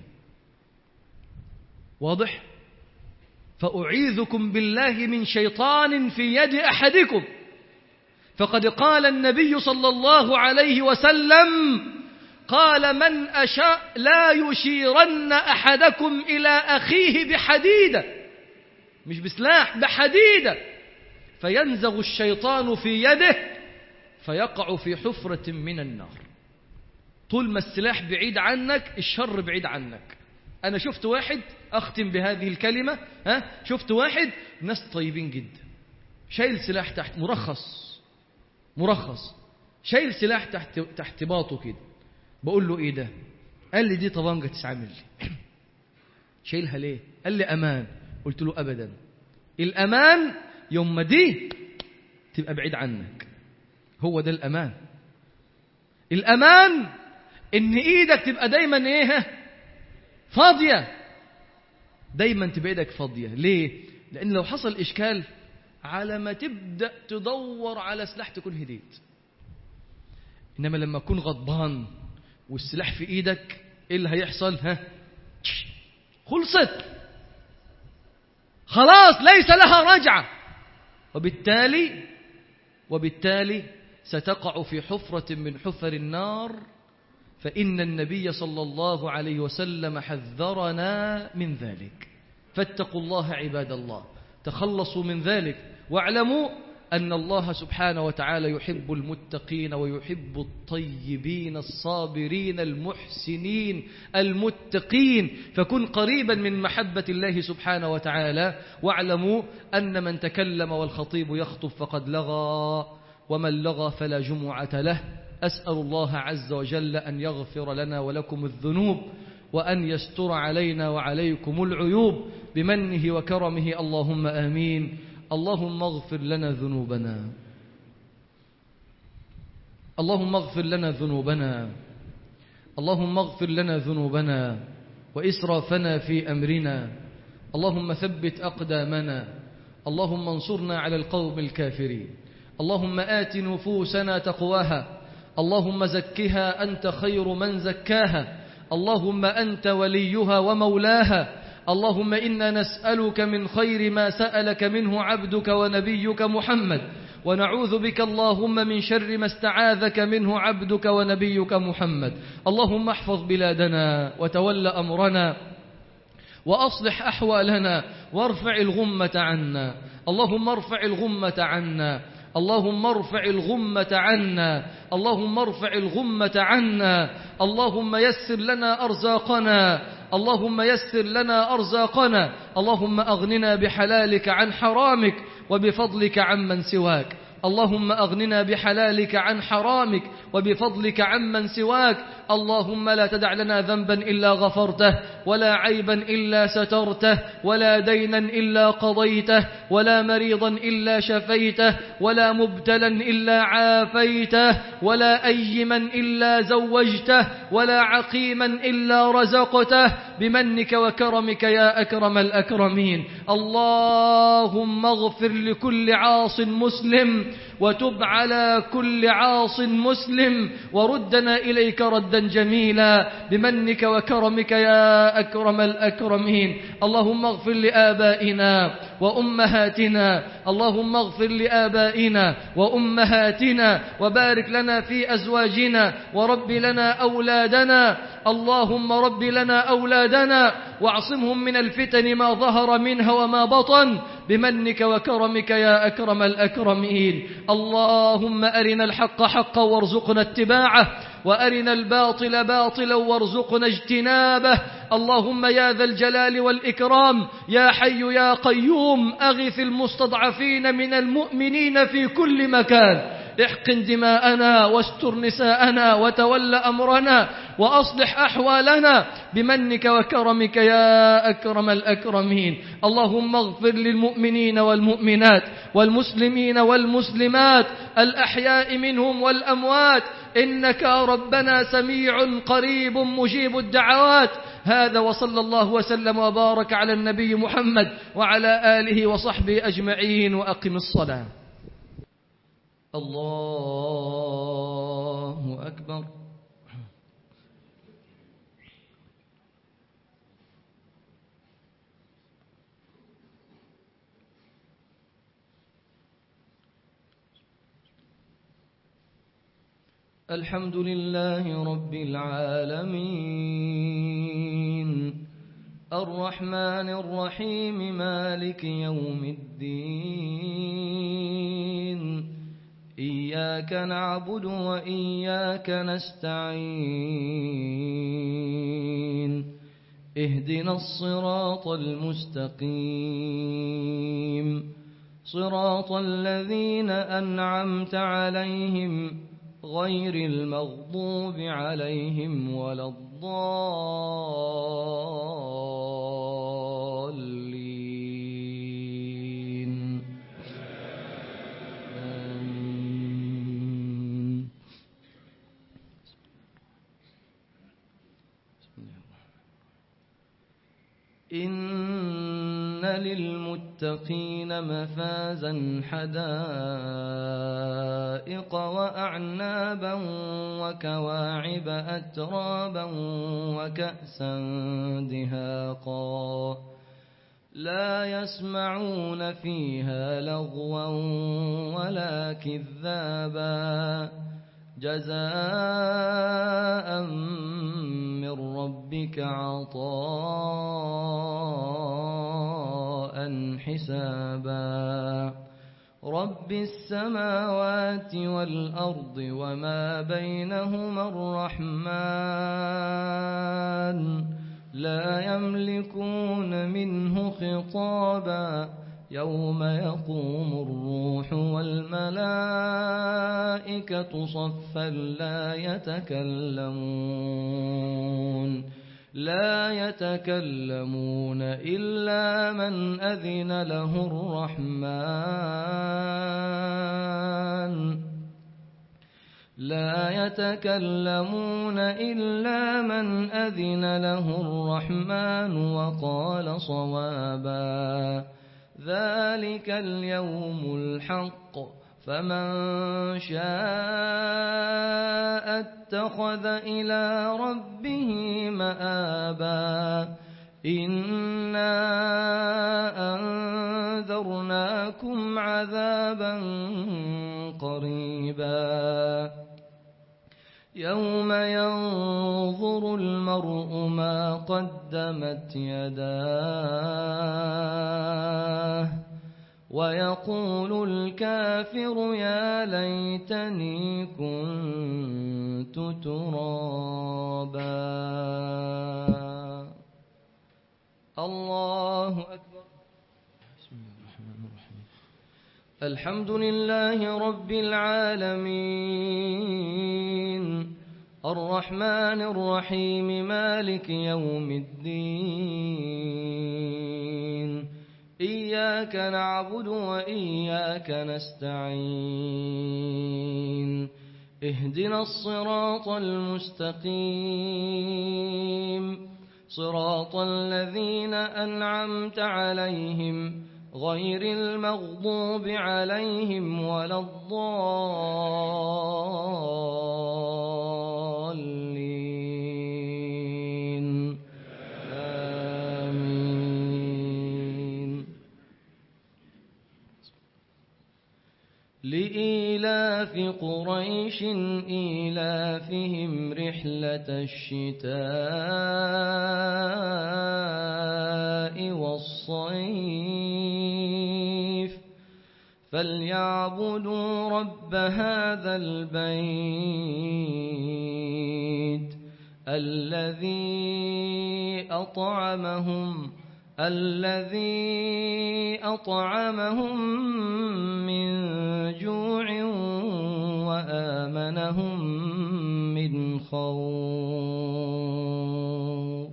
واضح فأعيذكم بالله من شيطان في يد أحدكم فقد قال النبي صلى الله عليه وسلم قال من أشاء لا يشيرن أحدكم إلى أخيه بحديدة مش بسلاح بحديدة فينزغ الشيطان في يده فيقع في حفرة من النار طول ما السلاح بعيد عنك الشر بعيد عنك أنا شفت واحد أختم بهذه الكلمة ها شفت واحد ناس طيبين جدا شايل سلاح تحت مرخص مرخص شايل سلاح تحت تحت باطه كده بقول له ايه ده قال لي دي طبنجة تسعة ملي شايلها ليه قال لي امان قلت له ابدا الامان يوم ما دي تبقى بعيد عنك هو ده الامان الامان ان ايدك تبقى دايما ايه فاضية دايما تبقى ايدك فاضية ليه لان لو حصل اشكال على ما تبدأ تدور على سلاح تكون هديت إنما لما تكون غضبان والسلاح في إيدك إيه اللي هيحصل ها خلصت خلاص ليس لها رجعة وبالتالي وبالتالي ستقع في حفرة من حفر النار فإن النبي صلى الله عليه وسلم حذرنا من ذلك فاتقوا الله عباد الله تخلصوا من ذلك واعلموا أن الله سبحانه وتعالى يحب المتقين ويحب الطيبين الصابرين المحسنين المتقين فكن قريبا من محبة الله سبحانه وتعالى واعلموا أن من تكلم والخطيب يخطب فقد لغى ومن لغى فلا جمعة له أسأل الله عز وجل أن يغفر لنا ولكم الذنوب وأن يستر علينا وعليكم العيوب بمنه وكرمه اللهم آمين اللهم اغفر لنا ذنوبنا اللهم اغفر لنا ذنوبنا اللهم اغفر لنا ذنوبنا وإسرافنا في أمرنا اللهم ثبت أقدامنا اللهم انصرنا على القوم الكافرين اللهم آت نفوسنا تقواها اللهم زكها أنت خير من زكاها اللهم أنت وليها ومولاها اللهم إنا نسألك من خير ما سألك منه عبدك ونبيك محمد ونعوذ بك اللهم من شر ما استعاذك منه عبدك ونبيك محمد اللهم احفظ بلادنا وتول أمرنا وأصلح أحوالنا وارفع الغمة عنا اللهم ارفع الغمة عنا اللهم ارفع الغمة عنا اللهم ارفع الغمة عنا اللهم يسر لنا أرزاقنا اللهم يسر لنا أرزاقنا اللهم أغننا بحلالك عن حرامك وبفضلك عمن سواك اللهم أغننا بحلالك عن حرامك وبفضلك عمن سواك اللهم لا تدع لنا ذنبا إلا غفرته ولا عيبا إلا سترته ولا دينا إلا قضيته ولا مريضا إلا شفيته ولا مبتلا إلا عافيته ولا أيما إلا زوجته ولا عقيما إلا رزقته بمنك وكرمك يا أكرم الأكرمين اللهم اغفر لكل عاص مسلم وتب على كل عاص مسلم وردنا إليك ردا جميلا بمنك وكرمك يا أكرم الأكرمين اللهم اغفر لآبائنا وأمهاتنا اللهم اغفر لآبائنا وأمهاتنا وبارك لنا في أزواجنا ورب لنا أولادنا اللهم رب لنا أولادنا واعصمهم من الفتن ما ظهر منها وما بطن بمنك وكرمك يا أكرم الأكرمين اللهم أرنا الحق حقا وارزقنا اتباعه وأرنا الباطل باطلا وارزقنا اجتنابه اللهم يا ذا الجلال والإكرام يا حي يا قيوم أغث المستضعفين من المؤمنين في كل مكان احقن دماءنا واستر نساءنا وتول أمرنا وأصلح أحوالنا بمنك وكرمك يا أكرم الأكرمين اللهم اغفر للمؤمنين والمؤمنات والمسلمين والمسلمات الأحياء منهم والأموات إنك ربنا سميع قريب مجيب الدعوات هذا وصلى الله وسلم وبارك على النبي محمد وعلى آله وصحبه أجمعين وأقم الصلاة الله أكبر الحمد لله رب العالمين الرحمن الرحيم مالك يوم الدين إياك نعبد وإياك نستعين اهدنا الصراط المستقيم صراط الذين أنعمت عليهم غير المغضوب عليهم ولا الضالين آمين. إن للمتقين مفازا حدائق وأعنابا وكواعب أترابا وكأسا دهاقا لا يسمعون فيها لغوا ولا كذابا جزاء من ربك عطاء حسابا رب السماوات والأرض وما بينهما الرحمن لا يملكون منه خطابا يوم يقوم الروح والملائكة صفا لا يتكلمون لا يتكلمون إلا من أذن له الرحمن لا يتكلمون إلا من أذن له الرحمن وقال صوابا ذلك اليوم الحق فمن شاء اتخذ إلى ربه مآبا إنا أنذرناكم عذابا قريبا يوم ينظر المرء ما قدمت يداه ويقول الكافر يا ليتني كنت ترابا الله أكبر بسم الله الرحمن الرحيم الحمد لله رب العالمين الرحمن الرحيم مالك يوم الدين إياك نعبد وإياك نستعين اهدنا الصراط المستقيم صراط الذين أنعمت عليهم غير المغضوب عليهم ولا الضالين آمين لإيلاف قريش إيلافهم رحلة الشتاء والصيف فليعبدوا رب هذا البيت الذي أطعمهم الذي أطعمهم من جوع وآمنهم من خوف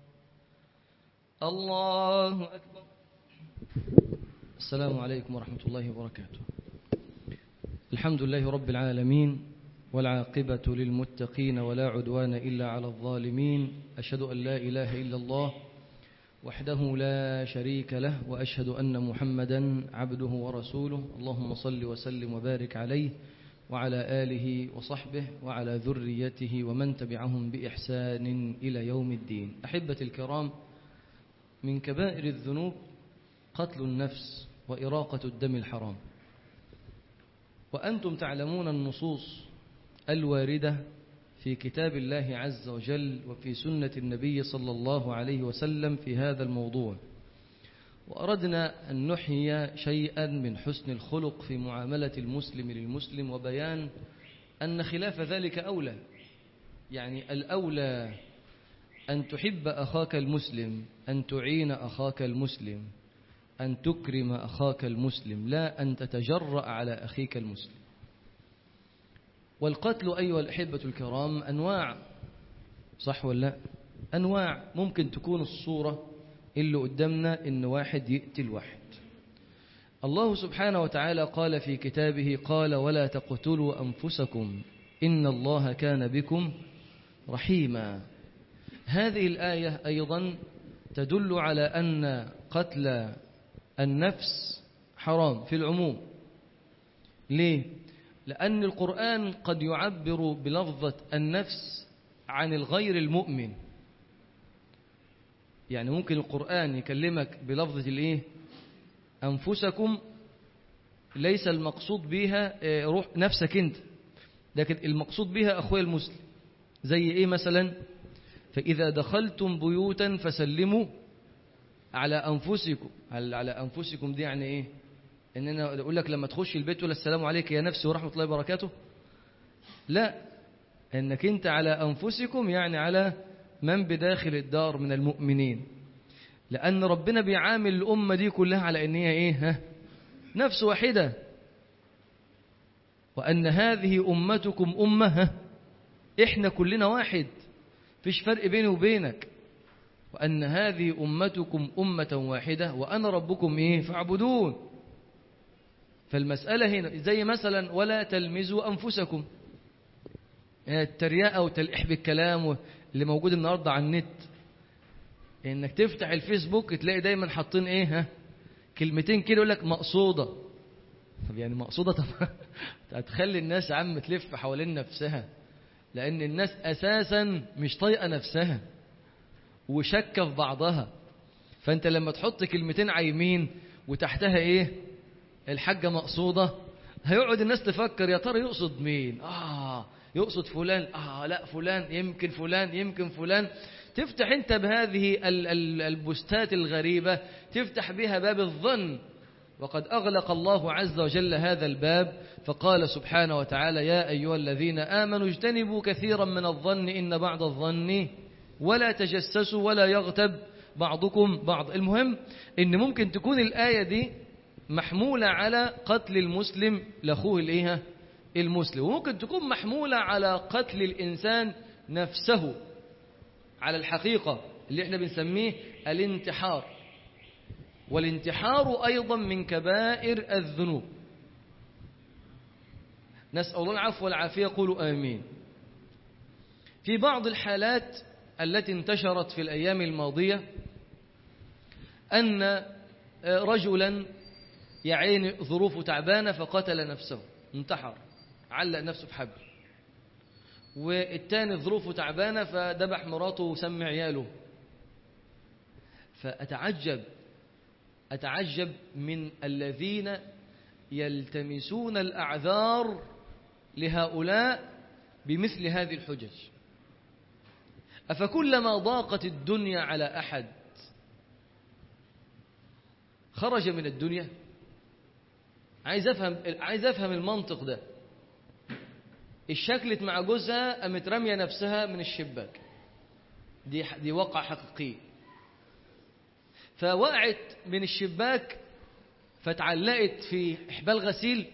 الله أكبر السلام عليكم ورحمة الله وبركاته الحمد لله رب العالمين والعاقبة للمتقين ولا عدوان إلا على الظالمين أشهد أن لا إله إلا الله وحده لا شريك له وأشهد أن محمدا عبده ورسوله اللهم صل وسلم وبارك عليه وعلى آله وصحبه وعلى ذريته ومن تبعهم بإحسان إلى يوم الدين أحبة الكرام من كبائر الذنوب قتل النفس وإراقة الدم الحرام وأنتم تعلمون النصوص الواردة في كتاب الله عز وجل وفي سنة النبي صلى الله عليه وسلم في هذا الموضوع وأردنا أن نحيي شيئا من حسن الخلق في معاملة المسلم للمسلم وبيان أن خلاف ذلك أولى يعني الأولى أن تحب أخاك المسلم أن تعين أخاك المسلم أن تكرم أخاك المسلم لا أن تتجرأ على أخيك المسلم والقتل أيها الأحبة الكرام أنواع صح ولا لا أنواع ممكن تكون الصورة اللي قدامنا إن واحد يقتل واحد الله سبحانه وتعالى قال في كتابه قال ولا تقتلوا أنفسكم إن الله كان بكم رحيما هذه الآية أيضا تدل على أن قتل النفس حرام في العموم ليه؟ لأن القرآن قد يعبر بلفظة النفس عن الغير المؤمن يعني ممكن القرآن يكلمك بلفظة الإيه؟ أنفسكم ليس المقصود بها روح نفسك أنت لكن المقصود بها أخوي المسلم زي إيه مثلا فإذا دخلتم بيوتا فسلموا على أنفسكم على أنفسكم دي يعني إيه ان انا اقول لك لما تخش البيت تقول السلام عليك يا نفسي ورحمه الله وبركاته لا انك انت على انفسكم يعني على من بداخل الدار من المؤمنين لان ربنا بيعامل الامه دي كلها على ان هي ايه ها نفس واحده وان هذه امتكم امه ها احنا كلنا واحد فيش فرق بيني وبينك وان هذه امتكم امه واحده وانا ربكم ايه فاعبدون فالمسألة هنا زي مثلا ولا تلمزوا أنفسكم يعني التريقة وتلقيح بالكلام اللي موجود النهاردة على النت انك تفتح الفيسبوك تلاقي دايما حاطين ايه ها كلمتين كده يقول لك مقصودة طب يعني مقصودة طب هتخلي الناس عم تلف حوالين نفسها لأن الناس أساسا مش طايقة نفسها وشكة في بعضها فأنت لما تحط كلمتين عايمين وتحتها إيه الحاجة مقصودة هيقعد الناس تفكر يا ترى يقصد مين آه يقصد فلان آه لا فلان يمكن فلان يمكن فلان تفتح انت بهذه البستات الغريبة تفتح بها باب الظن وقد أغلق الله عز وجل هذا الباب فقال سبحانه وتعالى يا أيها الذين آمنوا اجتنبوا كثيرا من الظن إن بعض الظن ولا تجسسوا ولا يغتب بعضكم بعض المهم إن ممكن تكون الآية دي محمولة على قتل المسلم لأخوه الإيه المسلم وممكن تكون محمولة على قتل الإنسان نفسه على الحقيقة اللي احنا بنسميه الانتحار والانتحار أيضا من كبائر الذنوب نسأل الله العفو والعافية قولوا آمين في بعض الحالات التي انتشرت في الأيام الماضية أن رجلا يعين ظروفه تعبانة فقتل نفسه انتحر علق نفسه بحبل والتاني ظروفه تعبانة فذبح مراته وسمع عياله فأتعجب أتعجب من الذين يلتمسون الأعذار لهؤلاء بمثل هذه الحجج أفكلما ضاقت الدنيا على أحد خرج من الدنيا عايز أفهم عايز أفهم المنطق ده اشتكلت مع جوزها قامت رامية نفسها من الشباك دي دي واقع حقيقي فوقعت من الشباك فتعلقت في إحبال غسيل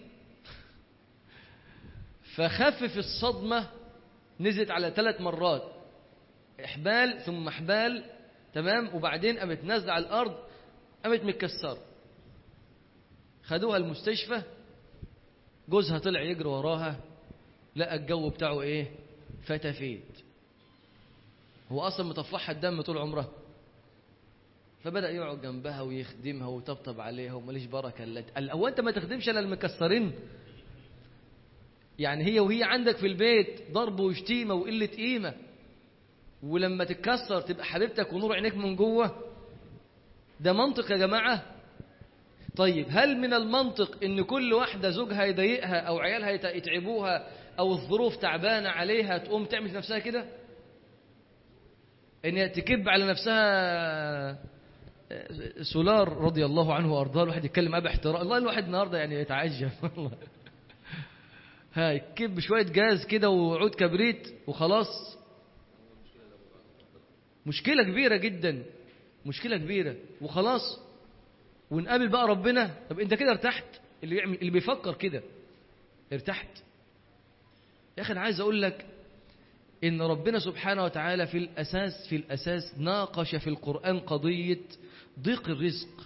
فخفف الصدمة نزلت على ثلاث مرات إحبال ثم إحبال تمام وبعدين قامت نازلة على الأرض قامت متكسرة خدوها المستشفى جوزها طلع يجري وراها لقى الجو بتاعه ايه فتفيت هو اصلا مطفحها الدم طول عمرها فبدا يقعد جنبها ويخدمها ويطبطب عليها وماليش بركه الا قال هو انت ما تخدمش الا المكسرين يعني هي وهي عندك في البيت ضرب وشتيمه وقله قيمه ولما تتكسر تبقى حبيبتك ونور عينيك من جوه ده منطق يا جماعه طيب هل من المنطق ان كل واحده زوجها يضايقها او عيالها يتعبوها او الظروف تعبانه عليها تقوم تعمل في نفسها كده ان هي تكب على نفسها سولار رضي الله عنه وارضاه الواحد يتكلم ابا احترام الله الواحد النهارده يعني يتعجب والله ها يكب شويه جاز كده وعود كبريت وخلاص مشكله كبيره جدا مشكله كبيره وخلاص ونقابل بقى ربنا طب انت كده ارتحت اللي يعمل اللي بيفكر كده ارتحت يا اخي انا عايز اقول لك ان ربنا سبحانه وتعالى في الاساس في الاساس ناقش في القران قضيه ضيق الرزق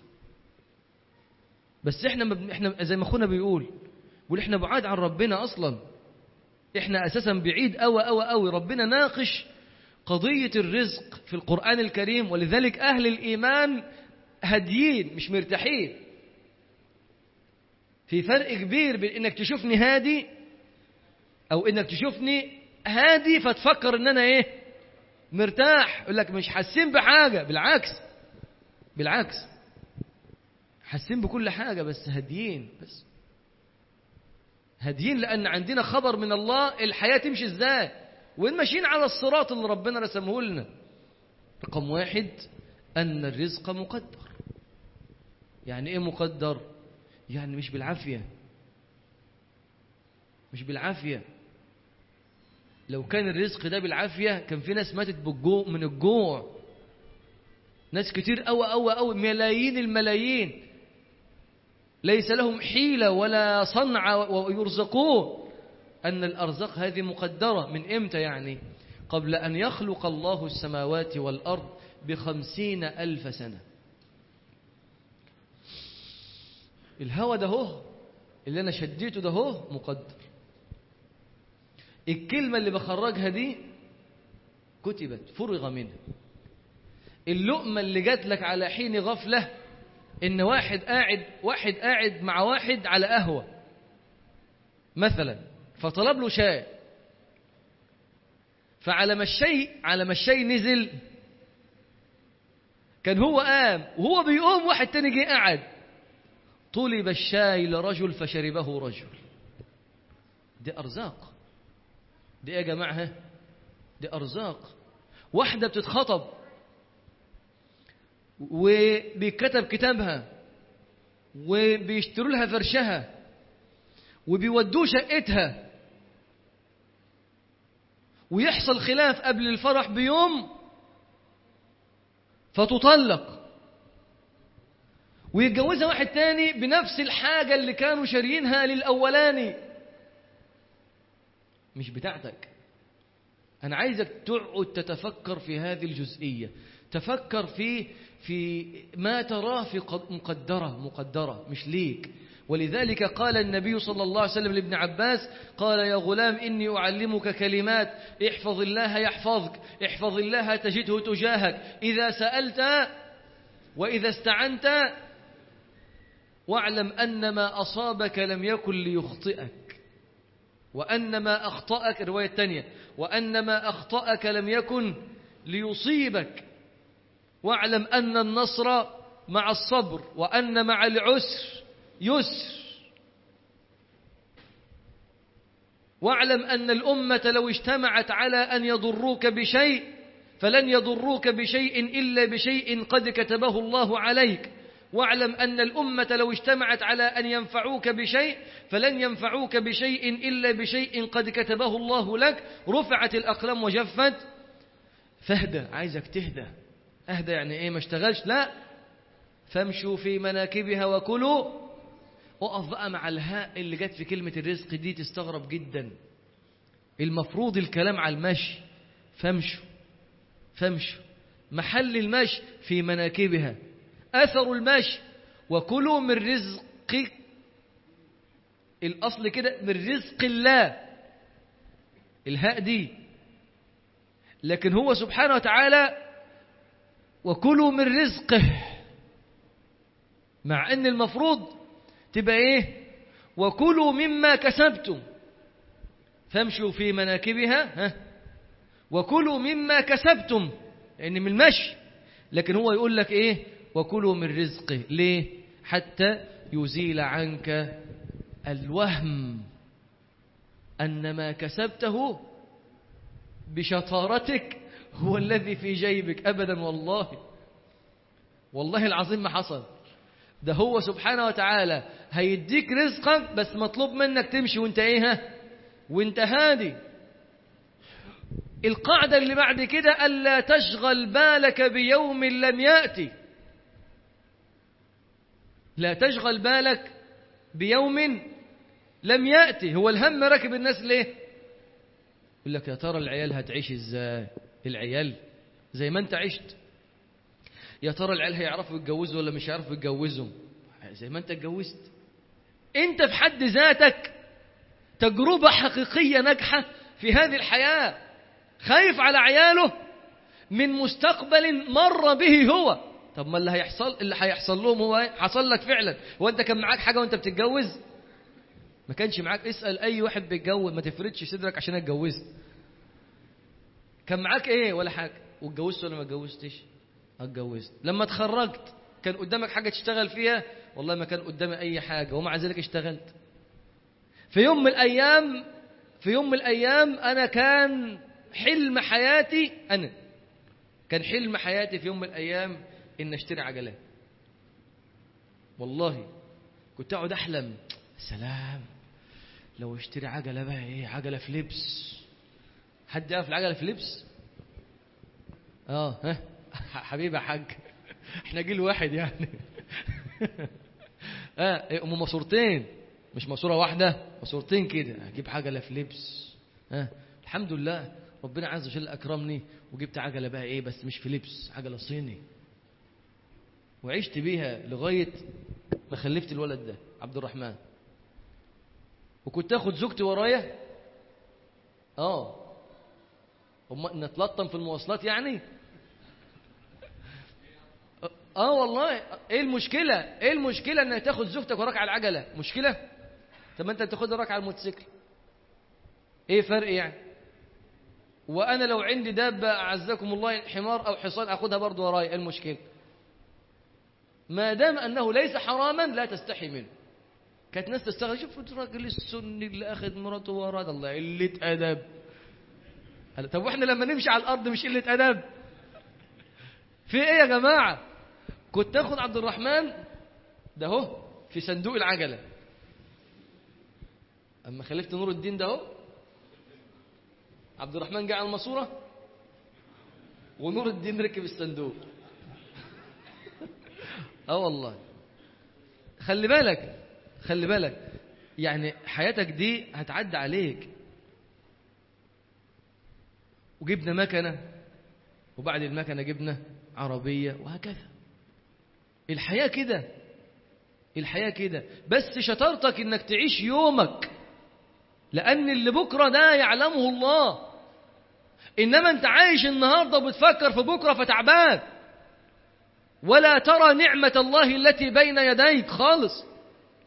بس احنا مب... احنا زي ما اخونا بيقول بيقول احنا بعاد عن ربنا اصلا احنا اساسا بعيد قوي قوي قوي ربنا ناقش قضيه الرزق في القران الكريم ولذلك اهل الايمان هاديين مش مرتاحين في فرق كبير بين انك تشوفني هادي او انك تشوفني هادي فتفكر ان انا ايه مرتاح يقول لك مش حاسين بحاجه بالعكس بالعكس حاسين بكل حاجه بس هاديين بس هاديين لان عندنا خبر من الله الحياه تمشي ازاي وين ماشيين على الصراط اللي ربنا رسمه لنا رقم واحد ان الرزق مقدر يعني ايه مقدر يعني مش بالعافيه مش بالعافيه لو كان الرزق ده بالعافيه كان في ناس ماتت بالجوع من الجوع ناس كتير قوي قوي قوي ملايين الملايين ليس لهم حيله ولا صنعه ويرزقون ان الارزاق هذه مقدره من امتى يعني قبل ان يخلق الله السماوات والارض بخمسين الف سنه الهوى ده هو اللي انا شديته ده هو مقدر الكلمة اللي بخرجها دي كتبت فرغ منها اللقمة اللي جات لك على حين غفلة إن واحد قاعد واحد قاعد مع واحد على قهوة مثلا فطلب له شاي فعلى ما الشاي على ما الشاي نزل كان هو قام وهو بيقوم واحد تاني جه قعد طلب الشاي لرجل فشربه رجل دي أرزاق دي ايه يا جماعة دي أرزاق واحدة بتتخطب وبيكتب كتابها وبيشتروا لها فرشها وبيودوا شقتها ويحصل خلاف قبل الفرح بيوم فتطلق ويتجوزها واحد تاني بنفس الحاجة اللي كانوا شاريينها للأولاني مش بتاعتك أنا عايزك تقعد تتفكر في هذه الجزئية تفكر في في ما تراه في مقدرة مقدرة مش ليك ولذلك قال النبي صلى الله عليه وسلم لابن عباس قال يا غلام إني أعلمك كلمات احفظ الله يحفظك احفظ الله تجده تجاهك إذا سألت وإذا استعنت واعلم أن ما أصابك لم يكن ليخطئك وأن ما أخطأك الرواية الثانية وأن ما أخطأك لم يكن ليصيبك واعلم أن النصر مع الصبر وأن مع العسر يسر واعلم أن الأمة لو اجتمعت على أن يضروك بشيء فلن يضروك بشيء إلا بشيء قد كتبه الله عليك واعلم أن الأمة لو اجتمعت على أن ينفعوك بشيء فلن ينفعوك بشيء إلا بشيء قد كتبه الله لك رفعت الأقلام وجفت فاهدى عايزك تهدى اهدى يعني ايه ما اشتغلش لا فامشوا في مناكبها وكلوا اقف بقى مع الهاء اللي جت في كلمة الرزق دي تستغرب جدا المفروض الكلام على المشي فامشوا فامشوا محل المشي في مناكبها أثر المشي وكلوا من رزق الأصل كده من رزق الله الهاء دي لكن هو سبحانه وتعالى وكلوا من رزقه مع ان المفروض تبقى ايه وكلوا مما كسبتم فامشوا في مناكبها ها وكلوا مما كسبتم لان من المشي لكن هو يقول لك ايه وكلوا من رزقه ليه حتى يزيل عنك الوهم ان ما كسبته بشطارتك هو الذي في جيبك ابدا والله والله العظيم ما حصل ده هو سبحانه وتعالى هيديك رزقك بس مطلوب منك تمشي وانت ايه ها وانت هادي القاعدة اللي بعد كده ألا تشغل بالك بيوم لم يأتي لا تشغل بالك بيوم لم يأتي هو الهم راكب الناس ليه يقول لك يا ترى العيال هتعيش ازاي العيال زي ما انت عشت يا ترى العيال هيعرفوا يتجوزوا ولا مش هيعرفوا يتجوزوا زي ما انت اتجوزت انت في حد ذاتك تجربة حقيقية ناجحة في هذه الحياة خايف على عياله من مستقبل مر به هو طب ما اللي هيحصل اللي هيحصل لهم هو ايه؟ حصل لك فعلا هو انت كان معاك حاجة وانت بتتجوز ما كانش معاك اسأل اي واحد بيتجوز ما تفردش صدرك عشان اتجوزت كان معاك ايه ولا حاجة واتجوزت ولا ما اتجوزتش اتجوزت لما اتخرجت كان قدامك حاجة تشتغل فيها والله ما كان قدامي أي حاجة ومع ذلك اشتغلت في يوم من الأيام في يوم من الأيام أنا كان حلم حياتي أنا كان حلم حياتي في يوم من الأيام إن أشتري عجلات والله كنت أقعد أحلم سلام لو اشتري عجلة بقى إيه عجلة في لبس حد يعرف العجلة في لبس اه ها حبيبي يا حاج احنا جيل واحد يعني اه هم ماسورتين مش ماسوره واحده ماسورتين كده اجيب عجله في لبس اه الحمد لله ربنا عز وجل اكرمني وجبت عجله بقى ايه بس مش في لبس عجله صيني وعشت بيها لغايه ما خلفت الولد ده عبد الرحمن وكنت اخد زوجتي ورايا اه هم نتلطم في المواصلات يعني اه والله ايه المشكلة ايه المشكلة انك تاخد زوجتك وراك على العجلة مشكلة طب ما انت بتاخدها وراك على الموتوسيكل ايه فرق يعني وانا لو عندي دابة اعزكم الله حمار او حصان اخدها برضو وراي ايه المشكلة ما دام انه ليس حراما لا تستحي منه كانت ناس تستغرب شوف الراجل السني اللي اخذ مراته وراه الله قلة ادب طب واحنا لما نمشي على الارض مش قلة ادب في ايه يا جماعه كنت اخد عبد الرحمن ده اهو في صندوق العجله اما خلفت نور الدين ده اهو عبد الرحمن جه على الماسوره ونور الدين ركب الصندوق اه والله خلي بالك خلي بالك يعني حياتك دي هتعدي عليك وجبنا مكنه وبعد المكنه جبنا عربيه وهكذا الحياة كده الحياة كده بس شطارتك انك تعيش يومك لأن اللي بكرة ده يعلمه الله إنما أنت عايش النهاردة وبتفكر في بكرة فتعبان ولا ترى نعمة الله التي بين يديك خالص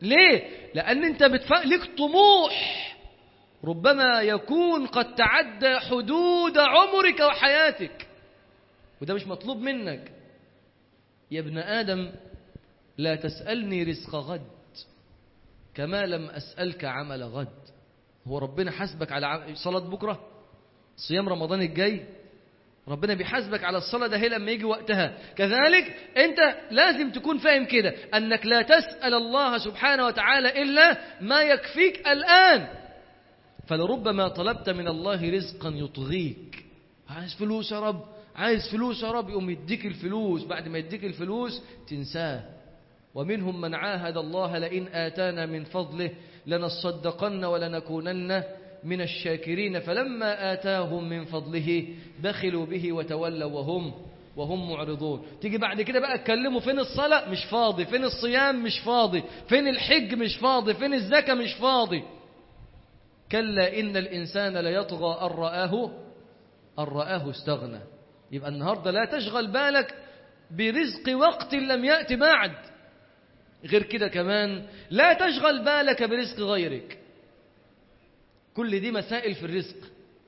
ليه لان انت بتف... لك طموح ربما يكون قد تعدى حدود عمرك وحياتك وده مش مطلوب منك يا ابن ادم لا تسالني رزق غد كما لم اسالك عمل غد هو ربنا حاسبك على عم- صلاه بكره صيام رمضان الجاي ربنا بيحاسبك على الصلاة ده هي لما يجي وقتها كذلك أنت لازم تكون فاهم كده أنك لا تسأل الله سبحانه وتعالى إلا ما يكفيك الآن فلربما طلبت من الله رزقا يطغيك عايز فلوس يا رب عايز فلوس يا رب يقوم يديك الفلوس بعد ما يديك الفلوس تنساه ومنهم من عاهد الله لئن آتانا من فضله لنصدقن ولنكونن من الشاكرين فلما آتاهم من فضله بخلوا به وتولوا وهم وهم معرضون تيجي بعد كده بقى اتكلموا فين الصلاة مش فاضي فين الصيام مش فاضي فين الحج مش فاضي فين الزكاة مش فاضي كلا إن الإنسان ليطغى أن رآه أن رآه استغنى يبقى النهاردة لا تشغل بالك برزق وقت لم يأتي بعد غير كده كمان لا تشغل بالك برزق غيرك كل دي مسائل في الرزق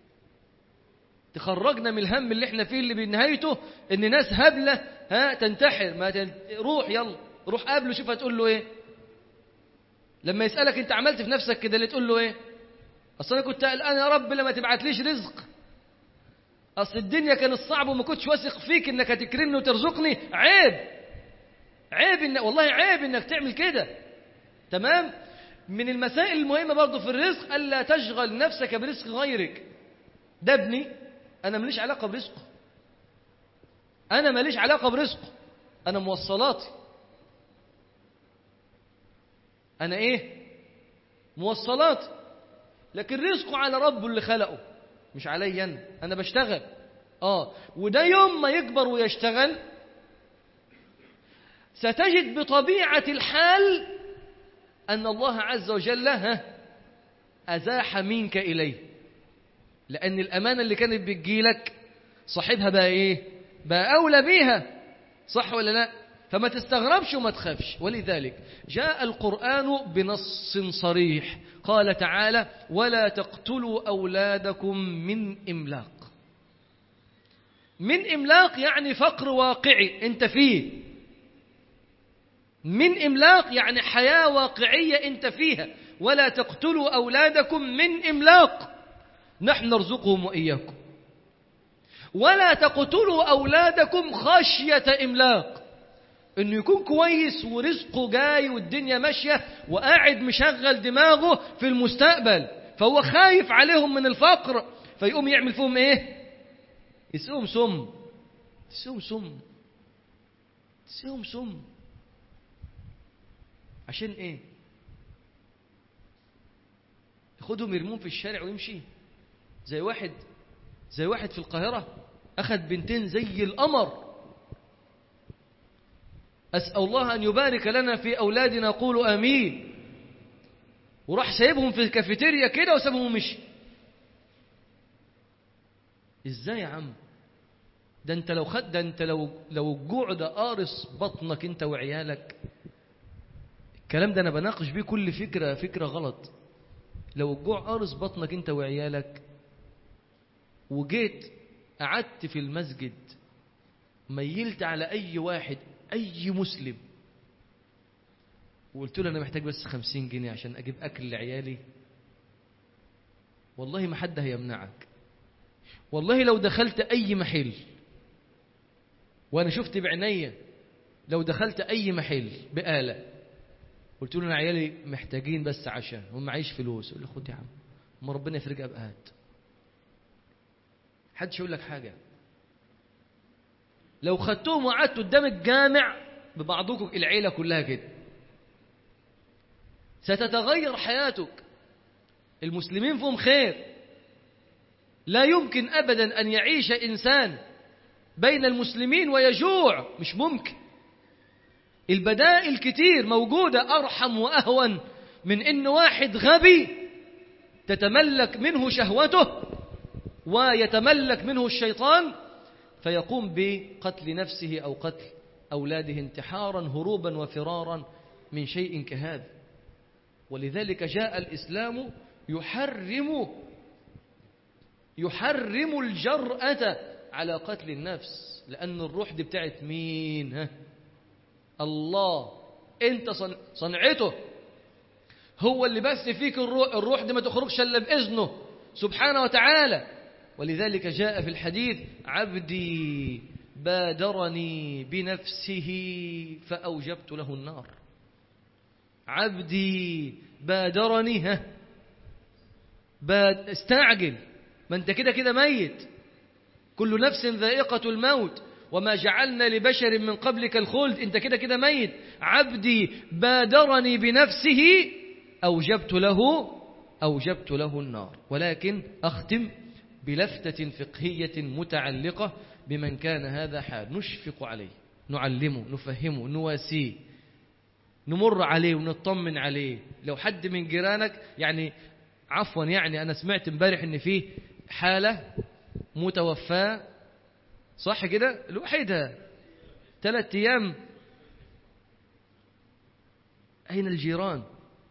تخرجنا من الهم اللي احنا فيه اللي بنهايته ان ناس هبله ها تنتحر ما تن... روح يلا روح قابله شوف هتقول له ايه لما يسالك انت عملت في نفسك كده اللي تقول له ايه اصل انا كنت قلقان يا رب لما تبعتليش رزق اصل الدنيا كانت صعبه وما كنتش واثق فيك انك هتكرمني وترزقني عيب عيب إن والله عيب انك تعمل كده تمام من المسائل المهمه برضه في الرزق الا تشغل نفسك برزق غيرك ده ابني انا ماليش علاقه برزقه انا ماليش علاقه برزقه انا موصلاتي انا ايه موصلاتي لكن رزقه على ربه اللي خلقه مش عليا انا انا بشتغل اه وده يوم ما يكبر ويشتغل ستجد بطبيعة الحال أن الله عز وجل ها أزاح منك إليه لأن الأمانة اللي كانت بتجيلك صاحبها بقى إيه بقى أولى بيها صح ولا لا فما تستغربش وما تخافش ولذلك جاء القرآن بنص صريح قال تعالى ولا تقتلوا أولادكم من إملاق من إملاق يعني فقر واقعي أنت فيه من إملاق يعني حياة واقعية أنت فيها ولا تقتلوا أولادكم من إملاق نحن نرزقهم وإياكم ولا تقتلوا أولادكم خشية إملاق إنه يكون كويس ورزقه جاي والدنيا ماشية وقاعد مشغل دماغه في المستقبل فهو خايف عليهم من الفقر فيقوم يعمل فيهم إيه؟ يسقيهم سم تسقيهم سم تسقيهم سم عشان ايه ياخدهم يرمون في الشارع ويمشي زي واحد زي واحد في القاهرة أخذ بنتين زي القمر أسأل الله أن يبارك لنا في أولادنا قولوا آمين وراح سايبهم في الكافيتيريا كده وسابهم ومشي ازاي يا عم ده انت لو خد ده انت لو لو الجوع ده قارص بطنك انت وعيالك الكلام ده انا بناقش بيه كل فكره فكره غلط لو الجوع قارص بطنك انت وعيالك وجيت قعدت في المسجد ميلت على اي واحد اي مسلم وقلت له انا محتاج بس خمسين جنيه عشان اجيب اكل لعيالي والله ما حد هيمنعك والله لو دخلت اي محل وانا شفت بعينيا لو دخلت اي محل بآلة قلت له انا عيالي محتاجين بس عشان هم معيش فلوس يقول لي خد يا عم ما ربنا يفرجها بقات حدش يقول لك حاجه لو خدتهم وقعدتوا قدام الجامع ببعضكم العيله كلها كده ستتغير حياتك المسلمين فيهم خير لا يمكن ابدا ان يعيش انسان بين المسلمين ويجوع مش ممكن البدائل كتير موجودة أرحم وأهون من إن واحد غبي تتملك منه شهوته ويتملك منه الشيطان فيقوم بقتل نفسه أو قتل أولاده انتحارا هروبا وفرارا من شيء كهذا ولذلك جاء الإسلام يحرم يحرم الجرأة على قتل النفس لأن الروح دي بتاعت مين ها؟ الله انت صن... صنعته هو اللي بس فيك الروح الروح دي ما تخرجش الا باذنه سبحانه وتعالى ولذلك جاء في الحديث عبدي بادرني بنفسه فاوجبت له النار عبدي بادرني ها باد استعجل ما انت كده كده ميت كل نفس ذائقة الموت وما جعلنا لبشر من قبلك الخلد انت كده كده ميت عبدي بادرني بنفسه أوجبت له أوجبت له النار ولكن أختم بلفتة فقهية متعلقة بمن كان هذا حال نشفق عليه نعلمه نفهمه نواسيه نمر عليه ونطمن عليه لو حد من جيرانك يعني عفوا يعني أنا سمعت امبارح إن فيه حالة متوفاة صح كده الوحيدة ثلاث أيام أين الجيران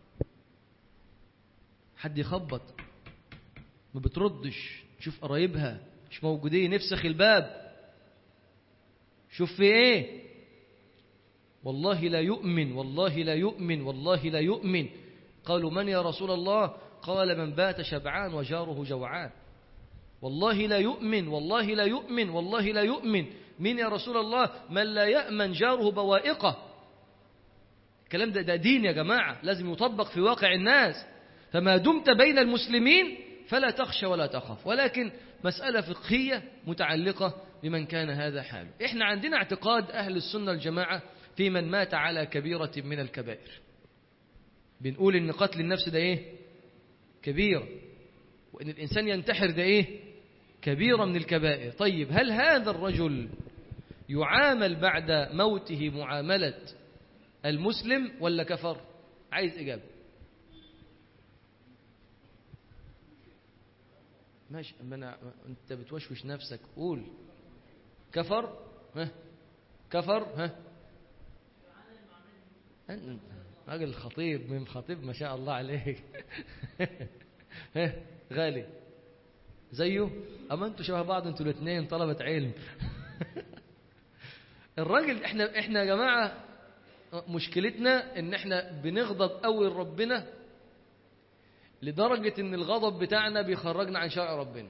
حد يخبط ما بتردش تشوف قرايبها مش موجودين نفسخ الباب شوف في ايه والله لا يؤمن والله لا يؤمن والله لا يؤمن قالوا من يا رسول الله قال من بات شبعان وجاره جوعان والله لا يؤمن والله لا يؤمن والله لا يؤمن من يا رسول الله من لا يأمن جاره بوائقه الكلام ده, ده دين يا جماعة لازم يطبق في واقع الناس فما دمت بين المسلمين فلا تخشى ولا تخاف ولكن مسألة فقهية متعلقة بمن كان هذا حاله احنا عندنا اعتقاد أهل السنة الجماعة في من مات على كبيرة من الكبائر بنقول ان قتل النفس ده ايه كبيرة وان الانسان ينتحر ده ايه كبيرة من الكبائر طيب هل هذا الرجل يعامل بعد موته معاملة المسلم ولا كفر عايز إجابة ماشي أما أنا أنت بتوشوش نفسك قول كفر ها كفر ها أنت راجل خطيب من خطيب ما شاء الله عليك ها غالي زيه أما أنتوا شبه بعض أنتوا الاثنين طلبة علم الراجل احنا احنا يا جماعه مشكلتنا ان احنا بنغضب قوي لربنا لدرجة ان الغضب بتاعنا بيخرجنا عن شرع ربنا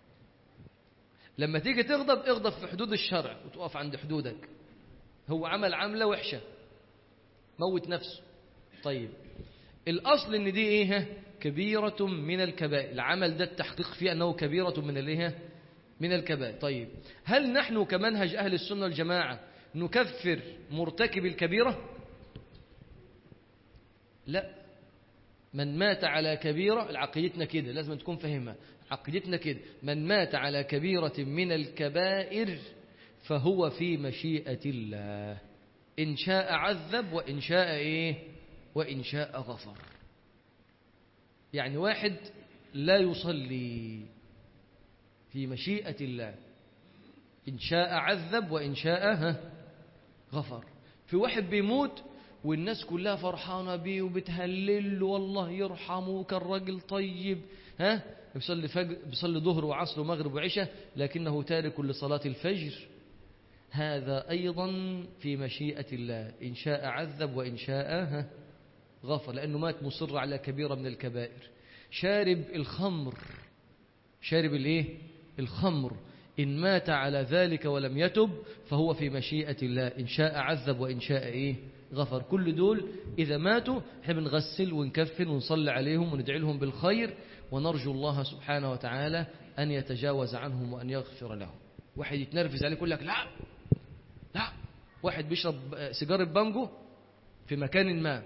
لما تيجي تغضب اغضب في حدود الشرع وتقف عند حدودك هو عمل عملة وحشة موت نفسه طيب الأصل ان دي ايه كبيرة من الكبائر العمل ده التحقيق فيه أنه كبيرة من الايه من الكبائر طيب هل نحن كمنهج أهل السنة والجماعة نكفر مرتكب الكبيرة لا من مات على كبيرة عقيدتنا كده لازم تكون فاهمها عقيدتنا كده من مات على كبيرة من الكبائر فهو في مشيئة الله إن شاء عذب وإن شاء إيه وإن شاء غفر يعني واحد لا يصلي في مشيئة الله إن شاء عذب وإن شاء ها غفر في واحد بيموت والناس كلها فرحانة بيه وبتهلل والله يرحمه كان راجل طيب ها بيصلي فجر بيصلي ظهر وعصر ومغرب وعشاء لكنه تارك لصلاة الفجر هذا أيضا في مشيئة الله إن شاء عذب وإن شاء ها غفر لأنه مات مصر على كبيرة من الكبائر شارب الخمر شارب الايه الخمر إن مات على ذلك ولم يتب فهو في مشيئة الله إن شاء عذب وإن شاء إيه غفر كل دول إذا ماتوا احنا بنغسل ونكفن ونصلي عليهم وندعي لهم بالخير ونرجو الله سبحانه وتعالى أن يتجاوز عنهم وأن يغفر لهم واحد يتنرفز عليه يقول لك لا لا واحد بيشرب سيجارة بانجو في مكان ما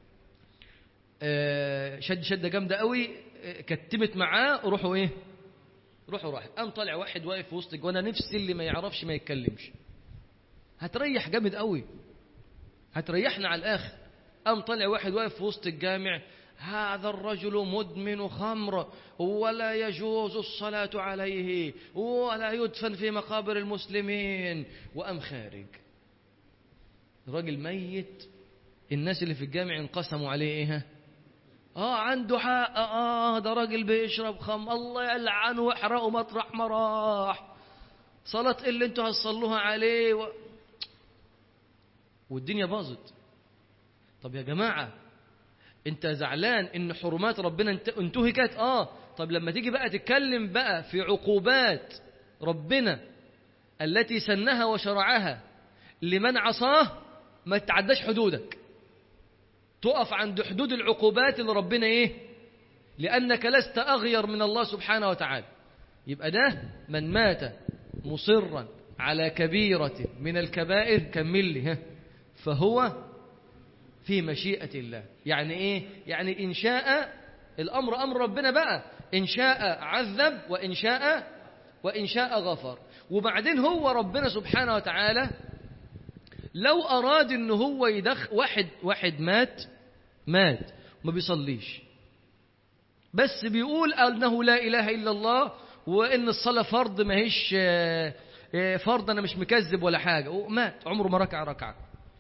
شد شدة جامدة قوي كتمت معاه روحوا ايه روحوا راح قام طالع واحد واقف في وسط وانا نفسي اللي ما يعرفش ما يتكلمش هتريح جامد قوي هتريحنا على الاخر قام طالع واحد واقف في وسط الجامع هذا الرجل مدمن خمر ولا يجوز الصلاة عليه ولا يدفن في مقابر المسلمين وأم خارج الراجل ميت الناس اللي في الجامع انقسموا عليه ايه اه عنده حق اه ده راجل بيشرب خم الله يلعنه واحرقه مطرح ما راح صلاة إيه اللي انتوا هتصلوها عليه و... والدنيا باظت طب يا جماعة انت زعلان ان حرمات ربنا انت- انتهكت اه طب لما تيجي بقى تتكلم بقى في عقوبات ربنا التي سنها وشرعها لمن عصاه ما تعداش حدودك تقف عند حدود العقوبات اللي ربنا ايه لأنك لست أغير من الله سبحانه وتعالى يبقى ده من مات مصرا على كبيرة من الكبائر كمل لي ها فهو في مشيئة الله يعني ايه يعني إن شاء الأمر أمر ربنا بقى إن شاء عذب وإن شاء وإن شاء غفر وبعدين هو ربنا سبحانه وتعالى لو أراد إن هو يدخ واحد واحد مات مات ما بيصليش بس بيقول أنه لا إله إلا الله وإن الصلاة فرض ما هيش آه، آه، فرض أنا مش مكذب ولا حاجة ومات عمره ما ركع ركعة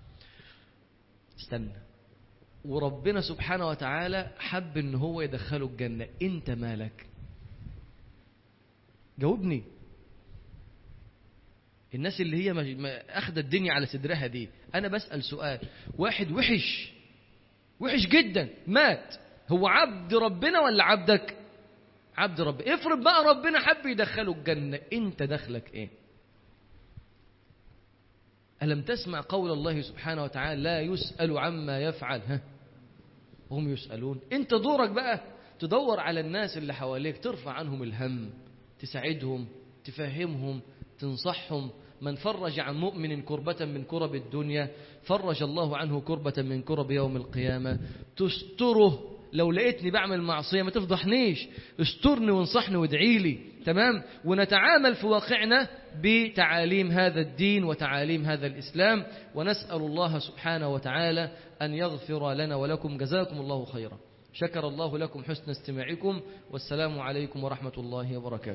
استنى وربنا سبحانه وتعالى حب إن هو يدخله الجنة أنت مالك جاوبني الناس اللي هي ما- ما- أخذ الدنيا على صدرها دي أنا بسأل سؤال واحد وحش وحش جدا مات هو عبد ربنا ولا عبدك عبد رب افرض بقى ربنا حب يدخله الجنة انت دخلك ايه ألم تسمع قول الله سبحانه وتعالى لا يسأل عما يفعل ها هم يسألون انت دورك بقى تدور على الناس اللي حواليك ترفع عنهم الهم تساعدهم تفهمهم تنصحهم من فرج عن مؤمن كربة من كرب الدنيا فرج الله عنه كربة من كرب يوم القيامة تستره لو لقيتني بعمل معصية ما تفضحنيش استرني وانصحني وادعي لي تمام ونتعامل في واقعنا بتعاليم هذا الدين وتعاليم هذا الإسلام ونسأل الله سبحانه وتعالى أن يغفر لنا ولكم جزاكم الله خيرا شكر الله لكم حسن استماعكم والسلام عليكم ورحمة الله وبركاته